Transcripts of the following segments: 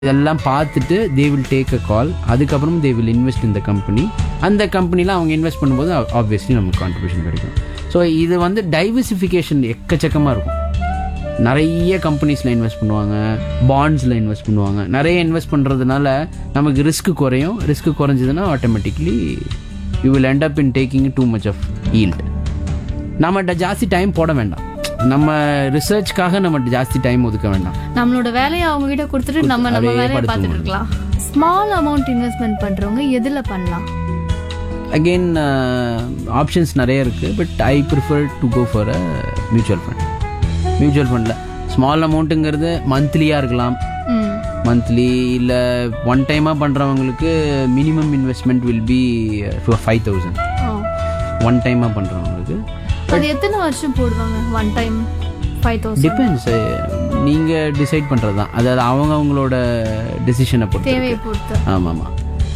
இதெல்லாம் பார்த்துட்டு they will take a call அதுக்கப்புறம் தே வில் இன்வெஸ்ட் இந்த கம்பெனி அந்த கம்பெனியில் அவங்க இன்வெஸ்ட் பண்ணும்போது ஆப்வியஸ்லி நமக்கு கான்ட்ரிபியூஷன் கிடைக்கும் ஸோ இது வந்து டைவர்சிஃபிகேஷன் எக்கச்சக்கமாக இருக்கும் நிறைய கம்பெனிஸில் இன்வெஸ்ட் பண்ணுவாங்க பாண்ட்ஸில் இன்வெஸ்ட் பண்ணுவாங்க நிறைய இன்வெஸ்ட் பண்ணுறதுனால நமக்கு ரிஸ்க் குறையும் ரிஸ்க் குறைஞ்சதுன்னா automatically you will end up in taking too much of yield நம்மகிட்ட ஜாஸ்தி டைம் போட வேண்டாம் நம்ம ரிசர்ச்க்காக நம்ம ஜாஸ்தி டைம் ஒதுக்க வேண்டாம் நம்மளோட வேலையை அவங்க கிட்ட கொடுத்துட்டு நம்ம நம்ம அப்படியே வேலையை படுத்து பார்த்துட்டு இருக்கலாம் ஸ்மால் அமௌண்ட் இன்வெஸ்ட்மெண்ட் பண்றவங்க எதுல பண்ணலாம் அகெயின் ஆப்ஷன்ஸ் நிறைய இருக்குது but I prefer to go for a mutual fund mutual ஃபண்டில் ஸ்மால் அமௌண்ட்டுங்கிறது மந்த்லியாக இருக்கலாம் ம் மந்த்லி இல்லை ஒன் டைமாக பண்ணுறவங்களுக்கு minimum investment will be five thousand oh one டைமாக பண்ணுறவங்களுக்கு அது எத்தனை வருஷம் போடுவாங்க one time five thousand depends நீங்கள் டிசைட் பண்ணுறது தான் அதாவது அவங்க அவங்களோட டெசிஷனை பொறுத்து தேவையை பொறுத்து ஆமாம் ஆமாம்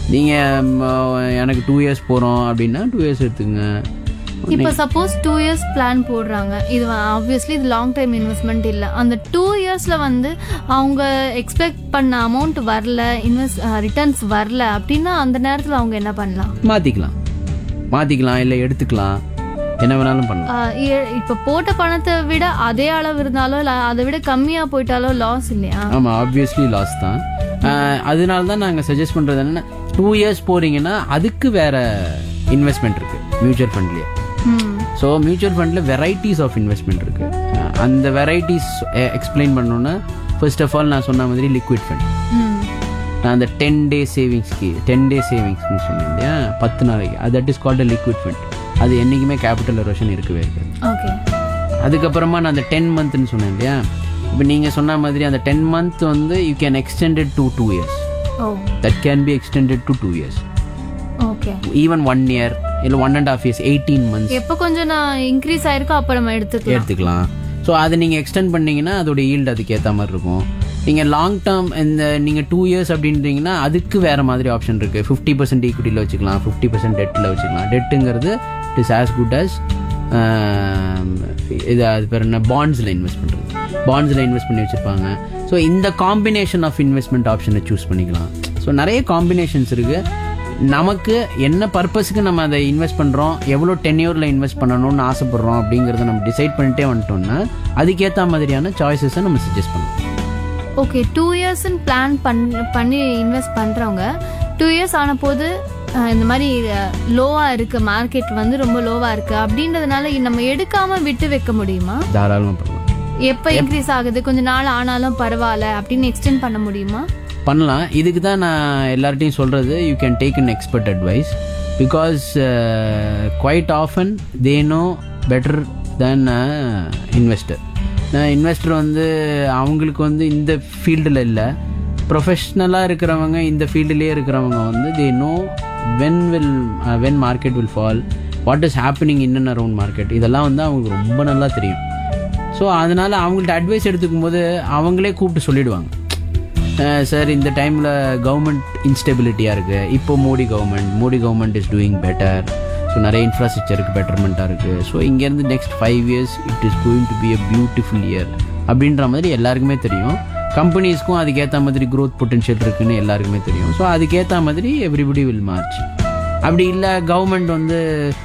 நீங்கள் எனக்கு டூ இயர்ஸ் போகிறோம் அப்படின்னா டூ இயர்ஸ் எடுத்துங்க இப்போ சப்போஸ் டூ இயர்ஸ் பிளான் போடுறாங்க இது ஆப்வியஸ்லி இது லாங் டைம் இன்வெஸ்ட்மெண்ட் இல்லை அந்த டூ இயர்ஸ்ல வந்து அவங்க எக்ஸ்பெக்ட் பண்ண அமௌண்ட் வரல இன்வெஸ்ட் ரிட்டர்ன்ஸ் வரல அப்படின்னா அந்த நேரத்தில் அவங்க என்ன பண்ணலாம் மாற்றிக்கலாம் மாற்றிக்கலாம் இல்லை எடுத்துக்கலாம் என்ன வேணாலும் பண்ணலாம் ஆஹ் இ- இப்ப போட்ட பணத்தை விட அதே அளவு இருந்தாலோ இல்ல அதை விட கம்மியா போயிட்டாலோ லாஸ் இல்லையா ஆமாம் ஆப்வியஸ்லி லாஸ் தான் அஹ், அதனால தான் நாங்கள் சஜஸ்ட் பண்ணுறது என்னென்னா டூ இயர்ஸ் போகிறீங்கன்னா அதுக்கு வேற இன்வெஸ்ட்மெண்ட் இருக்குது மியூச்சுவல் ஃபண்ட்லேயே ம் ஸோ மியூச்சுவல் ஃபண்டில் வெரைட்டிஸ் ஆஃப் இன்வெஸ்ட்மெண்ட் இருக்குது அந்த வெரைட்டிஸ் எக்ஸ்பிளைன் பண்ணணுன்னா ஃபர்ஸ்ட் ஆஃப் ஆல் நான் சொன்ன மாதிரி லிக்விட் ஃபண்ட் ம் நான் அந்த டென் டே சேவிங்ஸ்க்கு டென் டே சேவிங்ஸ்னு சொன்னேன் இல்லையா பத்து நாளைக்கு அது that is called liquid fund அது என்றைக்குமே கேபிட்டல் எரோஷன் இருக்கவே இருக்காது ஓகே அதுக்கப்புறமா நான் அந்த டென் மந்த்னு சொன்னேன் இல்லையா இப்போ நீங்கள் சொன்ன மாதிரி அந்த டென் மந்த் வந்து you can extended to two years oh that can be extended to two years okay even one year இல்லை one and half years eighteen months எப்போ கொஞ்சம் நான் இன்க்ரீஸ் ஆயிருக்கோ அப்ப நம்ம எடுத்துக்கலாம் எடுத்துக்கலாம் ஸோ அதை நீங்கள் எக்ஸ்டெண்ட் பண்ணீங்கன்னா அதோட ஈல்டு அதுக்கு ஏற்ற மாதிரி இருக்கும் நீங்கள் லாங் டேர்ம் இந்த நீங்கள் டூ இயர்ஸ் அப்படின்றீங்கன்னா அதுக்கு வேறு மாதிரி ஆப்ஷன் இருக்குது ஃபிஃப்டி பர்சன்ட் ஈக்விட்டியில் வச்சுக்கலாம் ஃபிஃப்டி பர்சன்ட் டெட்டில் வச்சுக்கலாம் டெட்டுங்கிறது it is as good as இது அது பேர் என்ன பாண்ட்ஸில் இன்வெஸ்ட் பண்ணுறது பாண்ட்ஸில் இன்வெஸ்ட் பண்ணி வச்சுருப்பாங்க ஸோ இந்த காம்பினேஷன் ஆஃப் இன்வெஸ்ட்மெண்ட் ஆப்ஷனை சூஸ் பண்ணிக்கலாம் ஸோ நிறைய காம்பினேஷன்ஸ் இருக்குது நமக்கு என்ன பர்பஸ்க்கு நம்ம அதை இன்வெஸ்ட் பண்ணுறோம் எவ்வளோ டென்யூரில் இன்வெஸ்ட் பண்ணணும்னு ஆசைப்படுறோம் அப்படிங்கிறத நம்ம டிசைட் பண்ணிட்டே வந்துட்டோம்னா அதுக்கேற்ற மாதிரியான சாய்ஸஸை நம்ம சஜஸ்ட் பண்ணலாம் ஓகே டூ இயர்ஸ்ன்னு பிளான் பண்ணி பண்ணி இன்வெஸ்ட் பண்றவங்க டூ இயர்ஸ் ஆன போது அஹ், இந்த மாதிரி லோவா இருக்கு மார்க்கெட் வந்து ரொம்ப லோவா இருக்கு அப்படின்றதுனால நம்ம எடுக்காம விட்டு வைக்க முடியுமா தாராளமாக பண்ணலாம் எப்ப இன்க்ரீஸ் ஆகுது கொஞ்ச நாள் ஆனாலும் பரவாயில்ல அப்படின்னு எக்ஸ்டெண்ட் பண்ண முடியுமா பண்ணலாம் இதுக்கு தான் நான் எல்லார்ட்டையும் சொல்கிறது you can take an expert advice because quite often they know better then investor நான் இன்வெஸ்டர் வந்து அவங்களுக்கு வந்து இந்த ஃபீல்டில் இல்லை ப்ரொஃபஷ்னலாக இருக்கிறவங்க இந்த ஃபீல்டுலேயே இருக்கிறவங்க வந்து they know when will when market will fall what is happening in and around market இதெல்லாம் வந்து அவங்களுக்கு ரொம்ப நல்லா தெரியும் ஸோ அதனால் அவங்கள்ட்ட அட்வைஸ் எடுத்துக்கும் போது அவங்களே கூப்பிட்டு சொல்லிடுவாங்க சார் இந்த டைமில் கவர்மெண்ட் இன்ஸ்டெபிலிட்டியாக இருக்குது இப்போ Modi government Modi government is doing better so நிறைய இன்ஃப்ராஸ்ட்ரக்சருக்கு பெட்டர்மெண்ட்டாக இருக்குது ஸோ இங்கேருந்து next five years it is going to be a beautiful year அப்படின்ற மாதிரி எல்லாருக்குமே தெரியும் கம்பெனிஸ்க்கும் அதுக்கேற்ற மாதிரி க்ரோத் பொட்டன்ஷியல் இருக்குன்னு எல்லாருக்குமே தெரியும் ஸோ அதுக்கேற்ற மாதிரி எவ்ரிபடி வில் மார்ச் அப்படி இல்லை கவர்மெண்ட் வந்து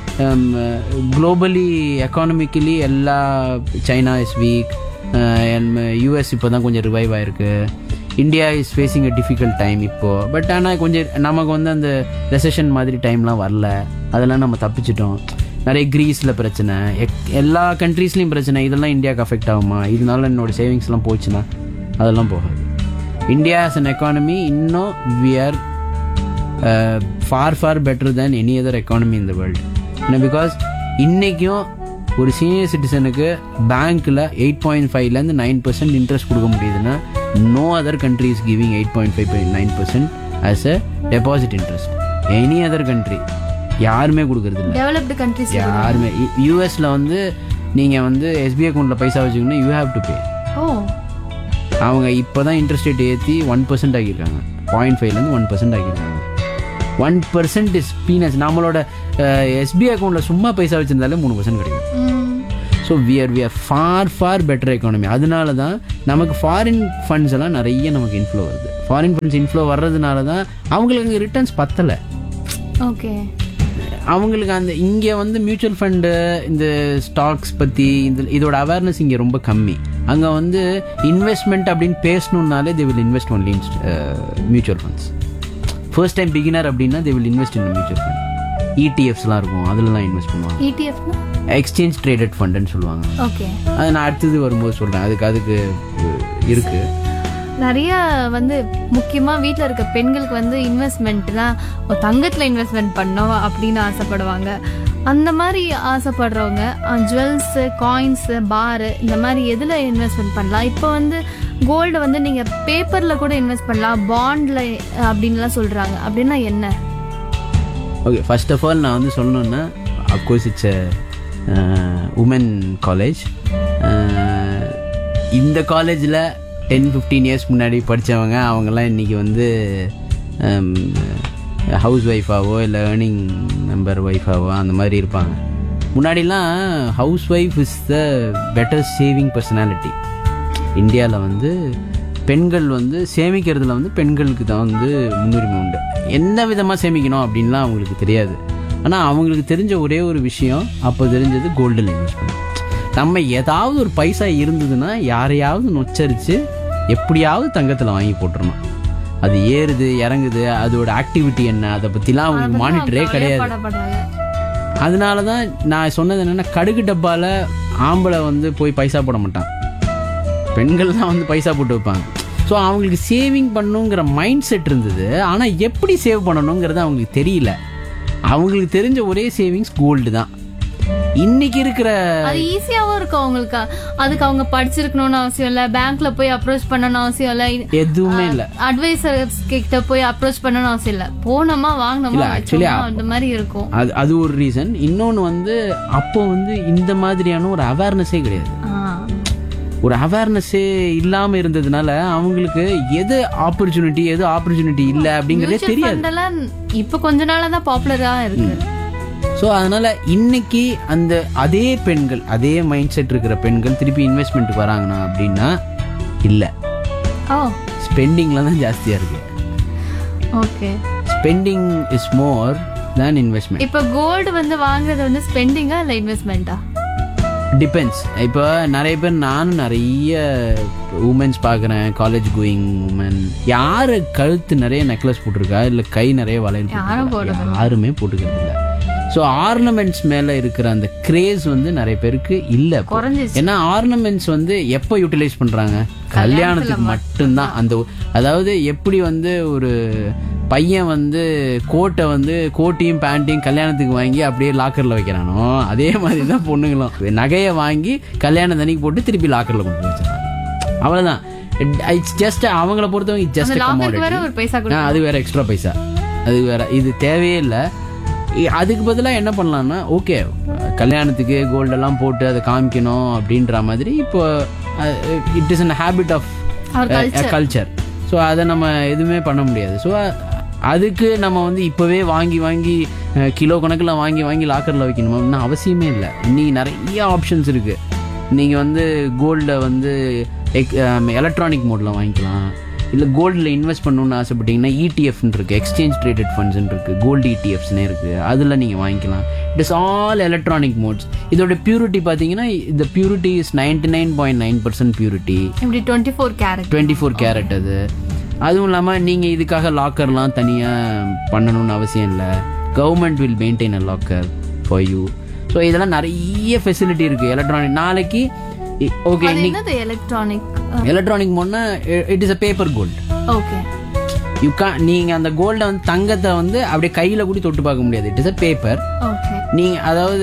குளோபலி எக்கானமிக்கலி எல்லா சைனா இஸ் வீக் யூஎஸ் இப்போ தான் கொஞ்சம் ரிவைவ் ஆயிருக்கு India is facing a difficult time இப்போது பட் ஆனால் கொஞ்சம் நமக்கு வந்து அந்த ரெசெஷன் மாதிரி டைம்லாம் வரல அதெல்லாம் நம்ம தப்பிச்சிட்டோம் நிறைய கிரீஸில் பிரச்சனை எக்- எல்லா கண்ட்ரீஸ்லேயும் பிரச்சனை இதெல்லாம் இந்தியாவுக்கு அஃபெக்ட் ஆகுமா இதனால என்னோட சேவிங்ஸ்லாம் போச்சுன்னா அதெல்லாம் போகாது இந்தியா as an எக்கானமி இன்னும் we are for for better than any other economy in the world ஏன்னா பிகாஸ் இன்றைக்கும் ஒரு சீனியர் சிட்டிசனுக்கு பேங்க்கில் எயிட் பாயிண்ட் ஃபைவ்லேருந்து நைன் பர்சன்ட் இன்ட்ரெஸ்ட் கொடுக்க முடியுதுன்னா no other country is giving eight point five nine percent as a deposit interest any other country யாருமே கொடுக்கறது இல்லை டெவலப்டு கண்ட்ரிஸ் யாருமே யூஎஸில் வந்து நீங்கள் வந்து எஸ்பிஐ அக்கௌண்ட்டில் பைசா வச்சுக்கணும்னா you have to pay oh அவங்க இப்போ தான் இன்ட்ரெஸ்ட் ரேட் ஏற்றி ஒன் பர்சன்ட் ஆக்கியிருக்காங்க பாயிண்ட் ஃபைவ்லேருந்து ஒன் பர்சன்ட் ஆக்கியிருக்காங்க ஒன் பர்சன்ட் இஸ் பீனஸ் நம்மளோட எஸ்பிஐ அக்கௌண்ட்டில் சும்மா பைசா வச்சிருந்தாலே மூணு பர்சன்ட் கிடைக்கும் hmm so we are we are for for better economy அதனால தான் நமக்கு ஃபாரின் ஃபண்ட்ஸ் எல்லாம் நிறைய நமக்கு இன்ஃப்ளோ வருது ஃபாரின் ஃபண்ட்ஸ் இன்ஃப்ளோ வர்றதுனால தான் அவங்களுக்கு அங்கே ரிட்டர்ன்ஸ் பத்தலை ஓகே அவங்களுக்கு அந்த இங்கே வந்து மியூச்சுவல் ஃபண்டு இந்த ஸ்டாக்ஸ் பற்றி இந்த இதோட அவேர்னஸ் இங்கே ரொம்ப கம்மி அங்கே வந்து இன்வெஸ்ட்மெண்ட் அப்படின்னு பேசணுன்னாலே they will invest only in mutual funds first time beginner அப்படின்னா they will invest in mutual fund இடிஎஃப்ஸ்லாம் இருக்கும் அதுலலாம் இன்வெஸ்ட் பண்ணுவாங்க இடிஎஃப்னா எக்ஸ்சேஞ்ச் ட்ரேடட் ஃபண்டுன்னு சொல்லுவாங்க ஓகே அது நான் அடுத்தது வரும்போது சொல்கிறேன் அதுக்கு அதுக்கு அஹ், இருக்கு நிறைய வந்து முக்கியமா வீட்ல இருக்க பெண்களுக்கு வந்து இன்வெஸ்ட்மெண்ட்னா தங்கத்துல இன்வெஸ்ட்மெண்ட் பண்ணோம் அப்படின்னு ஆசைப்படுவாங்க அந்த மாதிரி ஆசைப்படுறவங்க ஜுவல்ஸ் காயின்ஸ் பார் இந்த மாதிரி எதுல இன்வெஸ்ட்மெண்ட் பண்ணலாம் இப்போ வந்து கோல்டு வந்து நீங்க பேப்பர்ல கூட இன்வெஸ்ட் பண்ணலாம் பாண்ட்ல அப்படின்லாம் சொல்றாங்க அப்படின்னா என்ன ஓகே ஃபர்ஸ்ட் ஆஃப் ஆல் நான் வந்து சொல்லணுன்னா அப்கோர்ஸ் இட்ஸ் உமன் காலேஜ் இந்த காலேஜில் டென் ஃபிஃப்டீன் இயர்ஸ் முன்னாடி படித்தவங்க அவங்கெல்லாம் இன்றைக்கி வந்து ஹவுஸ் ஒய்ஃபாவோ இல்லை ஏர்னிங் மெம்பர் ஒய்ஃபாவோ அந்த மாதிரி இருப்பாங்க முன்னாடிலாம் housewife is the better saving personality இந்தியாவில் வந்து பெண்கள் வந்து சேமிக்கிறதுல வந்து பெண்களுக்கு தான் வந்து முன்னுரிமை உண்டு எந்த விதமாக சேமிக்கணும் அப்படின்லாம் அவங்களுக்கு தெரியாது ஆனால் அவங்களுக்கு தெரிஞ்ச ஒரே ஒரு விஷயம் அப்போ தெரிஞ்சது கோல்டில் இன்வெஸ்ட் பண்ணணும் நம்ம ஏதாவது ஒரு பைசா இருந்ததுன்னா யாரையாவது நொச்சரித்து எப்படியாவது தங்கத்தில் வாங்கி போட்டுறணும் அது ஏறுது இறங்குது அதோட ஆக்டிவிட்டி என்ன அதை பற்றிலாம் அவங்களுக்கு மானிட்டரே கிடையாது படப்படுறாங்க அதனால தான் நான் சொன்னது என்னென்னா கடுகு டப்பாவில் ஆம்பளை வந்து போய் பைசா போட மாட்டான் பெண்கள் தான் வந்து பைசா போட்டு வைப்பாங்க ஸோ அவங்களுக்கு சேவிங் பண்ணுங்கிற மைண்ட் செட் இருந்தது ஆனால் எப்படி சேவ் பண்ணணுங்கிறது அவங்களுக்கு தெரியல அவங்களுக்கு தெரிஞ்ச ஒரே சேவிங்ஸ் கோல்டு தான் இன்னைக்கு இருக்கிற அது ஈஸியாவும் இருக்கும் அவங்களுக்கு அதுக்கு அவங்க படிச்சிருக்கணும்னு அவசியம் இல்ல பேங்க்ல போய் அப்ரோச் பண்ணணும்னு அவசியம் இல்ல எதுவுமே இல்லை அட்வைசர்ஸ் கிட்ட போய் அப்ரோச் பண்ணணும்னு அவசியம் இல்ல போனோமா வாங்கினோமா இல்ல, actually, வச்சோமா அந்த மாதிரி இருக்கும் அது அது ஒரு ரீசன் இன்னொன்று வந்து அப்போ வந்து இந்த மாதிரியான ஒரு அவேர்னஸே கிடையாது ஆ. ஒரு அவேர்னஸே இல்லாம இருந்ததுனால அவங்களுக்கு எது ஆப்பர்ச்சுனிட்டி எது ஆப்பர்ச்சுனிட்டி இல்ல அப்படிங்கறதே Mutual தெரியாது fund எல்லாம் இப்ப கொஞ்ச நாளா தான் பாப்புலரா இருக்கு ஸோ அதனால இன்னைக்கு அந்த அதே பெண்கள் அதே மைண்ட் செட் இருக்கிற பெண்கள் திருப்பி இன்வெஸ்ட்மெண்ட்டுக்கு வராங்கன்னா அப்படின்னா இல்ல ஓ ஸ்பெண்டிங்ல தான் ஜாஸ்தியா இருக்கு okay spending is more than investment இப்ப கோல்டு வந்து வாங்குறது வந்து ஸ்பெண்டிங்கா இல்ல இன்வெஸ்ட்மெண்டா டிபெண்ட்ஸ் இப்போ நிறைய பேர் நானும் நிறைய உமன்ஸ் பார்க்குறேன் காலேஜ் கோயிங் உமன் யாரு கழுத்து நிறைய நெக்லஸ் போட்டிருக்கா இல்லை கை நிறைய வளையல் யாரும் போட்டிருக்கா? யாருமே போட்டுக்கிறது இல்லை ஸோ ஆர்னமெண்ட்ஸ் மேலே இருக்கிற அந்த கிரேஸ் வந்து நிறைய பேருக்கு இல்லை இப்போ. குறைஞ்சிச்சு ஏன்னா ஆர்னமெண்ட்ஸ் வந்து எப்போ யூட்டிலைஸ் பண்றாங்க கல்யாணத்துக்கு மட்டும்தான் அந்த ஒ- அதாவது எப்படி வந்து ஒரு பையன் வந்து கோட்டை வந்து கோட்டையும் பேண்ட்டையும் கல்யாணத்துக்கு வாங்கி அப்படியே லாக்கர்ல வைக்கிறானோ அதே மாதிரி தான் பொண்ணுங்களும் நகையை வாங்கி கல்யாணம் தண்ணிக்கு போட்டு திருப்பி லாக்கர்ல கொண்டு போய் வச்சிடறாங்க அவ்வளவுதான் இட்ஸ் ஜஸ்ட் அவங்கள பொறுத்தவங்க அந்த ஜஸ்ட் லாக்கருக்கு வேற ஒரு பைசா கொடு அது வேற எக்ஸ்ட்ரா பைசா அது வேற இது தேவையே இல்லை அதுக்கு பதிலாக என்ன பண்ணலாம்னா ஓகே கல்யாணத்துக்கு கோல்டெல்லாம் போட்டு அதை காமிக்கணும் அப்படின்ற மாதிரி இப்போ it is an habit of our culture culture so அதை நம்ம எதுவுமே பண்ண முடியாது ஸோ அதுக்கு நம்ம வந்து இப்போவே வாங்கி வாங்கி அஹ், கிலோ கணக்கில் வாங்கி வாங்கி லாக்கரில் வைக்கணுமா அப்படின்னா அவசியமே இல்லை இன்னைக்கு நிறைய ஆப்ஷன்ஸ் இருக்குது நீங்கள் வந்து கோல்டை வந்து எலக்ட்ரானிக் மோடில் வாங்கிக்கலாம் இல்லை கோல்டில் இன்வெஸ்ட் பண்ணணும்னு ஆசைப்பட்டீங்கன்னா இடிஎஃப்னு இருக்குது எக்ஸ்சேஞ்ச் ட்ரேடட் ஃபண்ட்ஸ்னு இருக்குது கோல்டு இடிஎஃப்ஸ்னே இருக்குது அதில் நீங்கள் வாங்கிக்கலாம் it is all electronic modes இதோட பியூரிட்டி பார்த்தீங்கன்னா இந்த purity is ninety nine point nine percent purity இப்படி twenty four carat twenty four carat அது அதுவும் இல்லாமல் நீங்கள் இதுக்காக லாக்கர்லாம் தனியாக பண்ணணும்னு அவசியம் இல்லை government will maintain a locker for you so இதெல்லாம் நிறைய ஃபெசிலிட்டி இருக்குது எலக்ட்ரானிக் நாளைக்கு ஓகே அது என்னது எலக்ட்ரானிக் எலக்ட்ரானிக் மோட்னா it is a paper gold okay you கா நீங்கள் அந்த கோல்டை வந்து தங்கத்தை வந்து அப்படியே கையில் கூட தொட்டு பார்க்க முடியாது it is a paper okay நீங்கள் அதாவது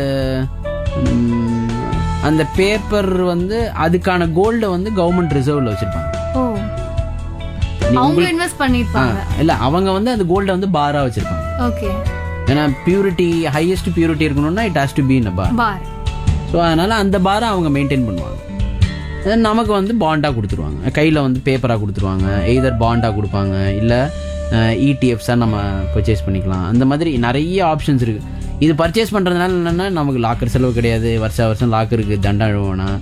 ம், அந்த பேப்பர் வந்து அதுக்கான கோல்டை வந்து கவர்மெண்ட் ரிசர்வ்ல வச்சுருப்பாங்க ஓ அவங்க இன்வெஸ்ட் பண்ணிருப்பாங்க இல்ல அவங்க வந்து அந்த கோல்டை வந்து பாரா வச்சிருப்பாங்க ஓகே ஏன்னா பியூரிட்டி ஹையஸ்ட் பியூரிட்டி இருக்கணும்னா it has to be in bar bar so அதனால அந்த பாரை அவங்க மெயின்டைன் பண்ணுவாங்க Then நமக்கு வந்து பாண்டாக கொடுத்துருவாங்க கையில் வந்து பேப்பராக கொடுத்துருவாங்க எய்தர் பாண்டாக கொடுப்பாங்க இல்லை இடிஎஃப்ஸாக நம்ம பர்ச்சேஸ் பண்ணிக்கலாம் அந்த மாதிரி நிறைய ஆப்ஷன்ஸ் இருக்குது இது பர்ச்சேஸ் பண்ணுறதுனால என்னென்னா நமக்கு லாக்கர் செலவு கிடையாது வருஷ வருஷம் லாக்கருக்கு தண்டா வேணாம்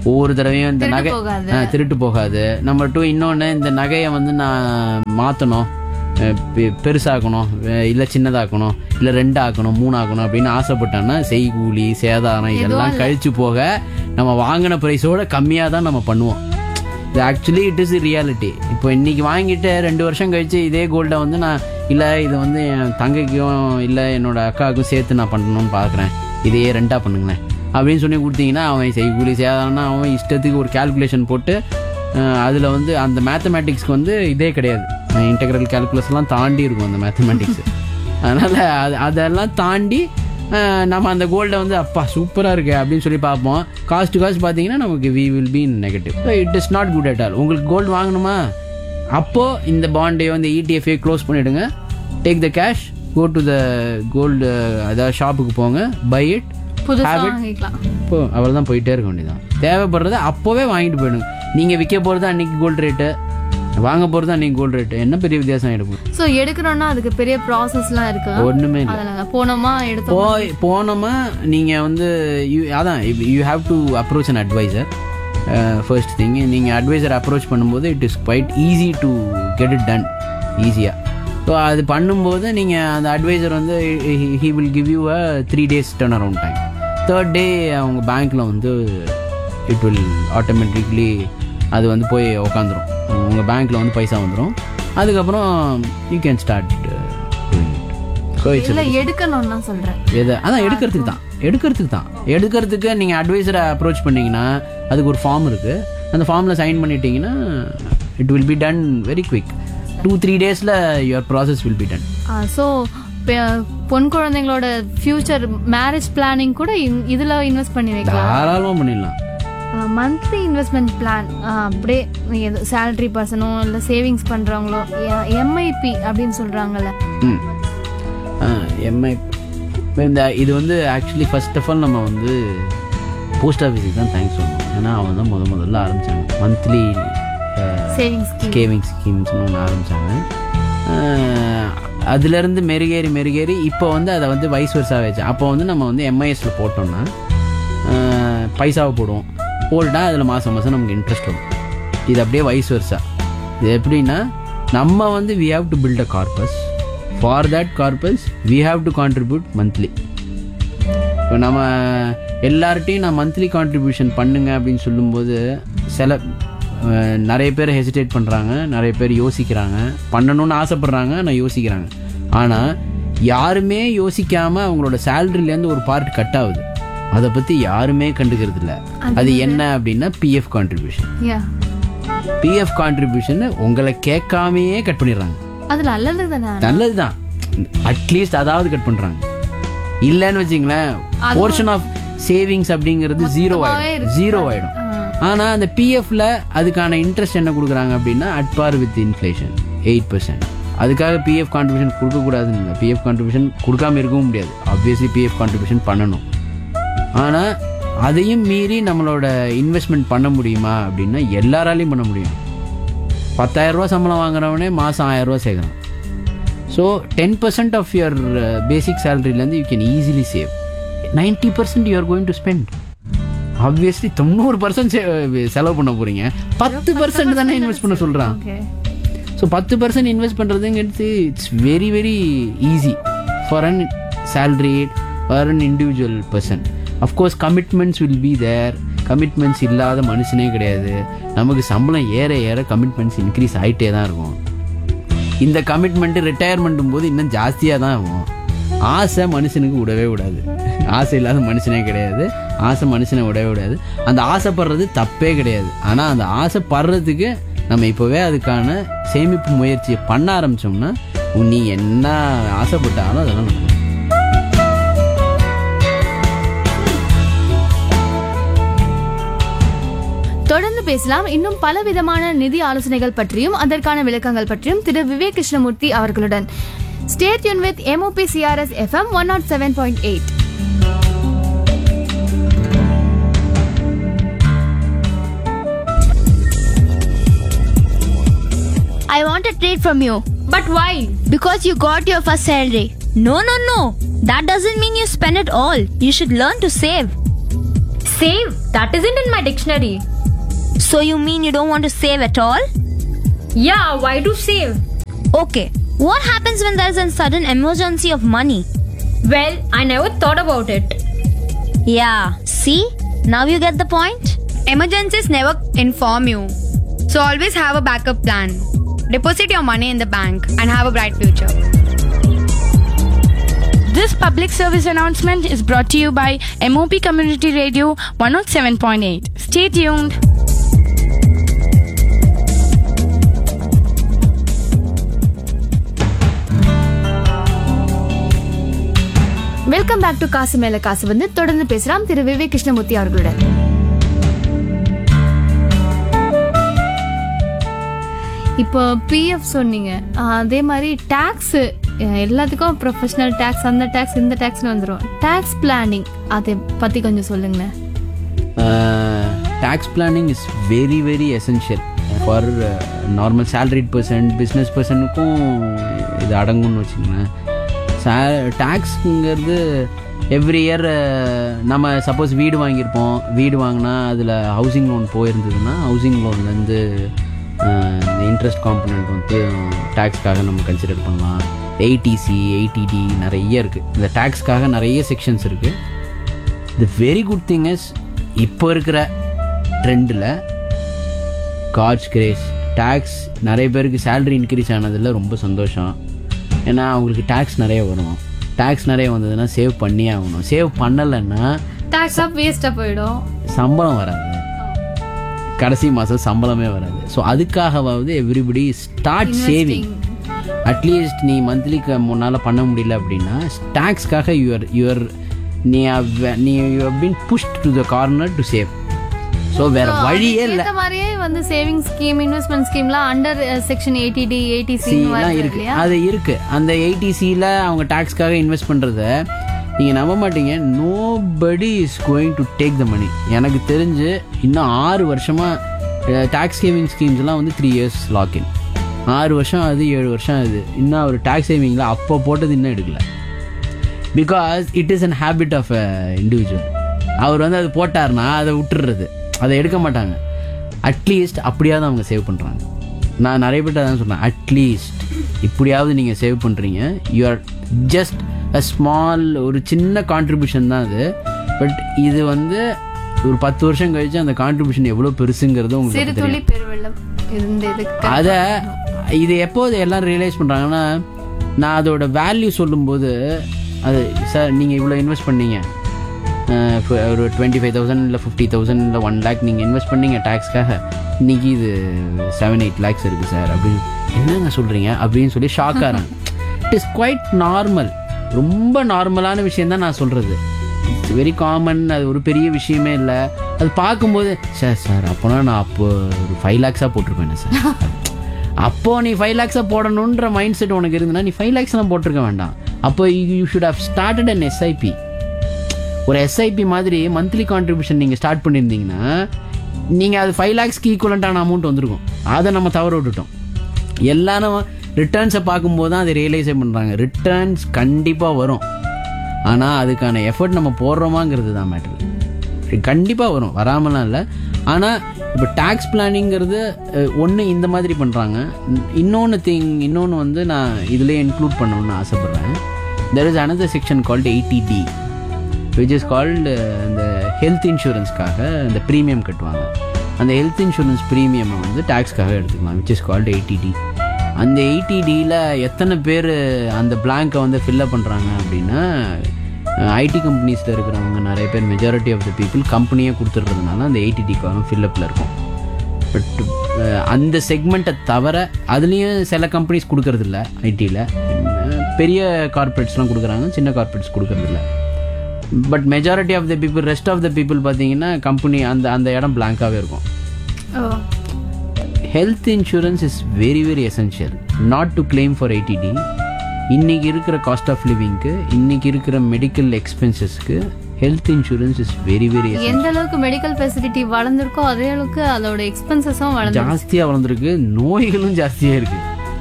ஒவ்வொரு தடவையும் இந்த திருட்டு நகை போகாது. ஆ, திருட்டு போகாது நம்பர் டூ இன்னொன்று இந்த நகையை வந்து நான் மாற்றணும் பெருசாக்கணும் அஹ் இல்ல சின்னதாக்கணும் இல்ல ரெண்டு ஆக்கணும் மூணு ஆக்கணும் அப்படின்னு ஆசைப்பட்டோம்னா செய்கூலி சேதாரம் இதெல்லாம் கழிச்சு போக நம்ம வாங்கின ப்ரைஸோட கம்மியாக தான் நம்ம பண்ணுவோம் இது ஆக்சுவலி இட் இஸ் ரியாலிட்டி இப்போ இன்னைக்கு வாங்கிட்டு ரெண்டு வருஷம் கழிச்சு இதே கோல்டை வந்து நான் இல்லை இது வந்து என் தங்கைக்கும் இல்லை என்னோட அக்காவுக்கும் சேர்த்து நான் பண்ணணும்னு பார்க்குறேன் இதையே ரெண்டாக பண்ணுங்களேன் அப்படின்னு சொல்லி கொடுத்தீங்கன்னா அவன் செய்கூலி சேதாரம்னா அவன் இஷ்டத்துக்கு ஒரு கால்குலேஷன் போட்டு அதில் வந்து அந்த மேத்தமேட்டிக்ஸ்க்கு வந்து இதே கிடையாது இன்டெக்ரல் கால்குலஸ்லாம் தாண்டி இருக்கும் அந்த மேத்தமேட்டிக்ஸ் அதனால் அது அதெல்லாம் தாண்டி அஹ், நம்ம அந்த கோல்டை வந்து அப்பா சூப்பராக இருக்கு அப்படின்னு சொல்லி பார்ப்போம் காஸ்ட் காஸ்ட் பார்த்தீங்கன்னா நமக்கு we will be in negative it is not good at all உங்களுக்கு கோல்டு வாங்கணுமா அப்போ இந்த பாண்டையோ இந்த இடிஎஃப்ஐ க்ளோஸ் பண்ணிடுங்க take the cash go to the gold அதாவது ஷாப்புக்கு போங்க பை இட் புதுசா வாங்கிக்கலாம் இப்போ அவள் தான் போயிட்டே இருக்க வேண்டியதான் தேவைப்படுறத அப்போவே வாங்கிட்டு போயிடுங்க நீங்கள் விற்க போகிறது அன்னைக்கு கோல்டு ரேட்டு வாங்க போகிறது அன்னைக்கு கோல்டு ரேட்டு என்ன பெரிய வித்தியாசம் ஆகிடும் சோ எடுக்கணும்னா அதுக்கு பெரிய ப்ராசஸ்லாம் இருக்கு ஒன்றுமே இல்லை அதனால போனோமா எடுத்தோம் போய் போனோமா நீங்கள் வந்து யூ அதான் you have to approach an advisor first thing நீங்கள் அட்வைசர் அப்ரோச் பண்ணும்போது it is quite easy to get it done ஈஸியாக ஸோ அது பண்ணும்போது நீங்கள் அந்த அட்வைசர் வந்து he will give you a three days turn around time third day அவங்க பேங்க்கில் வந்து இட் வில் ஆட்டோமேட்டிக்லி அது வந்து போய் உக்காந்துரும் உங்கள் பேங்க்கில் வந்து பைசா வந்துடும் அதுக்கப்புறம் you can start so it's இல்ல எடுக்கணும்னு தான் சொல்றேன் எதை அதான் எடுக்கிறதுக்கு தான் எடுக்கிறதுக்கு தான் எடுக்கிறதுக்கு நீங்கள் அட்வைசரை அப்ரோச் பண்ணீங்கன்னா அதுக்கு ஒரு ஃபார்ம் இருக்குது அந்த ஃபார்மில் சைன் பண்ணிட்டீங்கன்னா it will be done very quick two three டேஸில் your process will be done so பொன் குழந்தைங்களோட ஃபியூச்சர் மேரேஜ் பிளானிங் கூட இந்- இதுல இன்வெஸ்ட் பண்ணி வைக்கலாம் தாராளமாக பண்ணிடலாம் மந்த்லி இன்வெஸ்ட்மெண்ட் பிளான் அப்படியே சேலரி பர்சனோ இல்லை சேவிங்ஸ் பண்றவங்களோ எம்ஐபி அப்படின்னு சொல்றாங்கல்ல ம் எம்ஐ இந்த இது வந்து ஆக்சுவலி ஃபர்ஸ்ட் ஆஃப் ஆல் நம்ம வந்து போஸ்ட் ஆஃபீஸுக்கு தான் தேங்க்ஸ் சொல்லணும் ஏன்னா அவன் தான் முத முதல்ல ஆரம்பித்தாங்க மந்த்லி சேவிங்ஸ் ஸ்கீம் கேவிங் ஸ்கீம்ஸ்னு ஒன்று ஆரம்பித்தாங்க அதுலேருந்து மெருகேறி மெருகேறி இப்போ வந்து அதை வந்து வைஸ் வருஷா வச்சு அப்போ வந்து நம்ம வந்து எம்ஐஎஸ்ல போட்டோம்னா அஹ், பைசாவை போடுவோம் போட்டுட்டா அதில் மாதம் மாதம் நமக்கு இன்ட்ரெஸ்ட் வரும் இது அப்படியே வைஸ் வருஷா இது எப்படின்னா நம்ம வந்து we have to build a corpus for that corpus we have to contribute monthly இப்போ நம்ம எல்லார்ட்டையும் நான் மந்த்லி கான்ட்ரிபியூஷன் பண்ணுங்க அப்படின்னு சொல்லும்போது சில அஹ், நிறைய பேர் ஹெசிடேட் பண்ணுறாங்க நிறைய பேர் யோசிக்கிறாங்க பண்ணணும்னு ஆசைப்படுறாங்க நான் யோசிக்கிறாங்க ஆனால் யாருமே யோசிக்காமல் அவங்களோட சேலரிலேருந்து ஒரு பார்ட் கட் ஆகுது அதை பற்றி யாருமே கண்டுக்கிறது இல்ல அது என்ன அப்படின்னா PF contribution yeah PF contribution உங்களை கேட்காமையே கட் பண்ணிடுறாங்க அது நல்லது தானே நல்லதுதான் அட்லீஸ்ட் அதாவது கட் பண்றாங்க இல்லைன்னு வச்சுங்களேன் போர்ஷன் ஆஃப் சேவிங்ஸ் அப்படிங்கிறது ஜீரோ ஆயிடும் ஜீரோ ஆயிடும் ஆனா அந்த பிஎஃப்ல அதுக்கான இன்ட்ரெஸ்ட் என்ன கொடுக்குறாங்க அப்படின்னா at par with inflation eight percent அதுக்காக பிஎஃப் கான்ட்ரிபியூஷன் கொடுக்கக்கூடாதுன்னு இல்லை பிஎஃப் கான்ட்ரிபியூஷன் கொடுக்காம இருக்கவும் முடியாது ஆப்வியஸ்லி பிஎஃப் கான்ட்ரிபியூஷன் பண்ணணும் ஆனா அதையும் மீறி நம்மளோட இன்வெஸ்ட்மெண்ட் பண்ண முடியுமா அப்படின்னா எல்லாராலையும் பண்ண முடியும் பத்தாயிரம் ரூபா சம்பளம் வாங்குறவனே மாதம் ஆயிரம் ரூபா சேர்க்குறான் so ten percent of your basic சேலரிலேருந்து you can easily save ninety percent you are going to spend obviously தொண்ணூறு பர்சன்ட் செலவு பண்ண போறீங்க பத்து பர்சன்ட் தானே இன்வெஸ்ட் பண்ண சொல்கிறான் ஓகே ஸோ பத்து பர்சன்ட் இன்வெஸ்ட் பண்ணுறதுங்கிறது it's very very easy for an salary for an individual person of course commitments will be there commitments இல்லாத மனுஷனே கிடையாது நமக்கு சம்பளம் ஏற ஏற கமிட்மெண்ட்ஸ் இன்க்ரீஸ் ஆகிட்டே தான் இருக்கும் இந்த கமிட்மெண்ட் ரிட்டையர்மெண்ட்டும் போது இன்னும் ஜாஸ்தியாக தான் ஆகும் ஆசை மனுஷனுக்கு விடவே விடாது ஆசை இல்லாத மனுஷனே கிடையாது ஆசை மனுஷனை விடவே விடாது அந்த ஆசைப்படுறது தப்பே கிடையாது ஆனால் அந்த ஆசைப்படுறதுக்கு நம்ம இப்போவே அதுக்கான சேமிப்பு முயற்சியை பண்ண ஆரம்பிச்சோம்னா நீ என்ன ஆசைப்பட்டாலும் அதெல்லாம் நடக்கும் தொடர்ந்து பேசலாம் இன்னும் பல விதமான நிதி ஆலோசனைகள் பற்றியும் அதற்கான விளக்கங்கள் பற்றியும் திரு விவேக் கிருஷ்ணமூர்த்தி அவர்களுடன் ஸ்டேட் யூன் with MOP CRS FM one not seven point eight I want a trade from you. But why? Because you got your first salary. No, no, no. That doesn't mean you spend it all. You should learn to save. Save? That isn't in my dictionary. So you mean you don't want to save at all? Yeah, why do save? Okay. What happens when there's a sudden emergency of money? Well, I never thought about it. Yeah. See? Now you get the point? Emergencies never inform you. So always have a backup plan. Deposit your money in the bank and have a bright future. This public service announcement is brought to you by MOP Community Radio 107.8. Stay tuned. Welcome back to காசு மேல காசு வந்து தொடர்ந்து பேசலாம் திரு விவேக் கிருஷ்ணமூர்த்தி அவர்களுடன் இப்போ PF சொன்னீங்க ஆஹ் அதே மாதிரி டேக்ஸ் எல்லாத்துக்கும் ப்ரொஃபஷனல் டேக்ஸ் அந்த டேக்ஸ் இந்த டேக்ஸ்னு வந்துடும் டேக்ஸ் பிளானிங் அதை பத்தி கொஞ்சம் சொல்லுங்களேன் tax planning is very very essential for uh, normal salaried person business personுக்கும் இது அடங்கும்னு வச்சுக்கோங்களேன் சா டேக்ஸுங்கிறது எவ்ரி இயர் நம்ம சப்போஸ் வீடு வாங்கியிருப்போம் வீடு வாங்கினா அதில் ஹவுசிங் லோன் போயிருந்ததுன்னா ஹவுசிங் லோன்லேருந்து இந்த இன்ட்ரெஸ்ட் காம்பனண்ட் வந்து டேக்ஸ்க்காக நம்ம கன்சிடர் பண்ணலாம் ஏடிசி ஏடிடி நிறைய இருக்குது இந்த டேக்ஸ்க்காக நிறைய செக்ஷன்ஸ் இருக்குது the very good thing is இப்போ இருக்கிற ட்ரெண்டில் காட்ஸ் கிரேஸ் டேக்ஸ் நிறைய பேருக்கு சேலரி இன்க்ரீஸ் ஆனதில் ரொம்ப சந்தோஷம் ஏன்னா அவங்களுக்கு டேக்ஸ் நிறைய வரும் டேக்ஸ் நிறைய வந்ததுன்னா சேவ் பண்ணியே ஆகணும் சேவ் பண்ணலைன்னா டேக்ஸ் ஆஃப் வேஸ்டா போயிடும் சம்பளம் வராது கடைசி மாதம் சம்பளமே வராது ஸோ அதுக்காகவாவது எவ்ரிபடி ஸ்டார்ட் சேவிங் அட்லீஸ்ட் நீ மந்த்லிக்கு முன்னால் பண்ண முடியல அப்படின்னா டேக்ஸ்க்காக யுவர் யுவர் நீ have- நீ you been pushed to the corner to save so வேற வழியே இல்லை இந்த மாதிரியே வந்து சேவிங் ஸ்கீம் இன்வெஸ்ட்மெண்ட் ஸ்கீம்லாம் அண்டர் செக்ஷன் எயிட்டிடி எயிட்டிசி சிலாம் இருக்கு இல்லையா அது இருக்கு அந்த எயிட்டிசியில் அவங்க டேக்ஸ்க்காக இன்வெஸ்ட் பண்ணுறத நீங்கள் நம்ப மாட்டீங்க nobody is going to take the money எனக்கு தெரிஞ்சு இன்னும் ஆறு வருஷமாக டேக்ஸ் சேவிங் ஸ்கீம்ஸ்லாம் வந்து த்ரீ இயர்ஸ் லாக்இன் ஆறு வருஷம் அது ஏழு வருஷம் அது இன்னும் அவர் டேக்ஸ் சேவிங்கில் அப்போ போட்டது இன்னும் எடுக்கல because it is an habit of a individual அவர் வந்து அது போட்டார்னா அதை விட்டுறது அதை எடுக்க மாட்டாங்க அட்லீஸ்ட் அப்படியாவது அவங்க சேவ் பண்ணுறாங்க நான் நிறைய பேர்ட்ட தான் சொல்கிறேன் அட்லீஸ்ட் இப்படியாவது நீங்கள் சேவ் பண்ணுறீங்க you are just a small ஒரு சின்ன கான்ட்ரிபியூஷன் தான் அது பட் இது வந்து ஒரு பத்து வருஷம் கழிச்சு அந்த கான்ட்ரிபியூஷன் எவ்வளோ பெருசுங்கிறது உங்களுக்கு சிறு அப்ப தெரியும் துளி பெருவெள்ளம் இந்த இதுக்கு அதை இது எப்போது எல்லாம் ரியலைஸ் பண்ணுறாங்கன்னா நான் அதோட வேல்யூ சொல்லும்போது அது சார் நீங்கள் இவ்வளோ இன்வெஸ்ட் பண்ணீங்க அஹ் இப்ப ஒரு டுவெண்ட்டி ஃபைவ் தௌசண்ட் இல்லை ஃபிஃப்டி தௌசண்ட் இல்லை ஒன் லேக் நீங்கள் இன்வெஸ்ட் பண்ணீங்க டேக்ஸ்க்காக இன்னைக்கு இது செவன் எயிட் லேக்ஸ் இருக்குது சார் அப்படின்னு என்னங்க சொல்கிறீங்க அப்படின்னு சொல்லி ஷாக் ஆகிறாங்க இட் இஸ் குவைட் நார்மல் ரொம்ப நார்மலான விஷயம் தான் நான் சொல்கிறது இட்ஸ் வெரி காமன் அது ஒரு பெரிய விஷயமே இல்லை அது பார்க்கும்போது சார் சார் அப்போனா நான் அப்போ ஒரு ஃபைவ் லேக்ஸாக போட்டிருப்பேன் சார் அப்போ நீ ஃபைவ் லேக்ஸாக போடணுன்ற மைண்ட் செட் உனக்கு இருந்ததுன்னா நீ ஃபைவ் லேக்ஸ்லாம் போட்டிருக்க வேண்டாம் அப்போ you should have started an SIP ஒரு எஸ்ஐபி மாதிரி மந்த்லி கான்ட்ரிபியூஷன் நீங்கள் ஸ்டார்ட் பண்ணியிருந்தீங்கன்னா நீங்கள் அது ஃபைவ் லேக்ஸ்க்கு ஈக்குவலண்ட்டான அமௌண்ட் வந்திருக்கும் அதை நம்ம தவற விட்டுட்டோம் எல்லாரும் ரிட்டர்ன்ஸை பார்க்கும்போது தான் அதை ரியலைஸே பண்ணுறாங்க ரிட்டர்ன்ஸ் கண்டிப்பாக வரும் ஆனால் அதுக்கான எஃபர்ட் நம்ம போடுறோமாங்கிறது தான் மேட்ரு கண்டிப்பாக வரும் வராமலாம் இல்லை ஆனால் இப்போ டேக்ஸ் பிளானிங்கிறது ஒன்று இந்த மாதிரி பண்ணுறாங்க இன்னொன்று திங் இன்னொன்று வந்து நான் இதிலே இன்க்ளூட் பண்ணணும்னு ஆசைப்பட்றேன் there is another section called eighty D which is called இந்த ஹெல்த் இன்சூரன்ஸ்க்காக இந்த ப்ரீமியம் கட்டுவாங்க அந்த ஹெல்த் இன்சூரன்ஸ் ப்ரீமியமை வந்து டேக்ஸ்க்காக எடுத்துக்கலாம் விச் இஸ் கால்டு எயிட்டிடி அந்த எயிட்டிடியில் எத்தனை பேர் அந்த பிளாங்கை வந்து ஃபில்லப் பண்ணுறாங்க அப்படின்னா ஐடி கம்பெனிஸில் இருக்கிறவங்க நிறைய பேர் மெஜாரிட்டி ஆஃப் த பீப்புள் கம்பெனியே கொடுத்துட்றதுனால அந்த எயிட்டிடி காலம் ஃபில்லப்பில் இருக்கும் பட் அந்த செக்மெண்ட்டை தவிர அதுலேயும் சில கம்பெனிஸ் கொடுக்கறதில்ல ஐடியில் பெரிய கார்பரேட்ஸ்லாம் கொடுக்குறாங்க சின்ன கார்பரேட்ஸ் கொடுக்கறதில்ல but majority of the people rest of the people பார்த்தீங்கன்னா கம்பெனி அந்த அந்த இடம் பிளாங்காகவே இருக்கும் oh health insurance is very very essential not to claim for ITD இன்னைக்கு இருக்கிற காஸ்ட் ஆஃப் லிவிங்க்கு இன்னைக்கு இருக்கிற மெடிக்கல் எக்ஸ்பென்சஸ்க்கு health insurance is very very எந்த அளவுக்கு மெடிக்கல் ஃபெசிலிட்டி வளர்ந்துருக்கோ அதே அளவுக்கு அதோட எக்ஸ்பென்சஸும் வளர்ந்து ஜாஸ்தியாக வளர்ந்துருக்கு நோய்களும் ஜாஸ்தியாக இருக்கு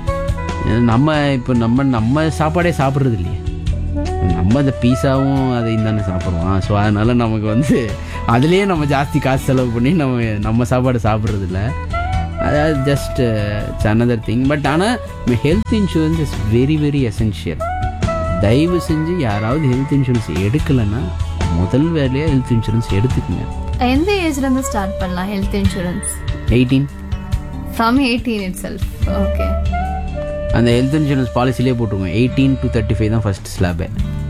நம்ம இப்போ நம்ம நம்ம சாப்பாடே சாப்பிட்றது இல்லையே நம்ம இந்த பீஸாவும் அதையும் தானே சாப்பிட்றோம் ஸோ அதனால நமக்கு வந்து அதுலேயே நம்ம ஜாஸ்தி காசு செலவு பண்ணி நம்ம நம்ம சாப்பாடு சாப்பிட்றது இல்ல அதாவது just it's another thing but ஆனால் health insurance is very very essential தயவு செஞ்சு யாராவது ஹெல்த் இன்சூரன்ஸ் எடுக்கலைன்னா முதல் வேலையாக ஹெல்த் இன்சூரன்ஸ் எடுத்துக்கங்க எந்த ஏஜ்ல இருந்து ஸ்டார்ட் பண்ணலாம் health insurance eighteen from eighteen itself okay அந்த ஹெல்த் இன்சூரன்ஸ் பாலிசிலே போட்டுருங்க எயிட்டீன் டு தேர்ட்டி ஃபைவ் தான் ஃபர்ஸ்ட் ஸ்லாபே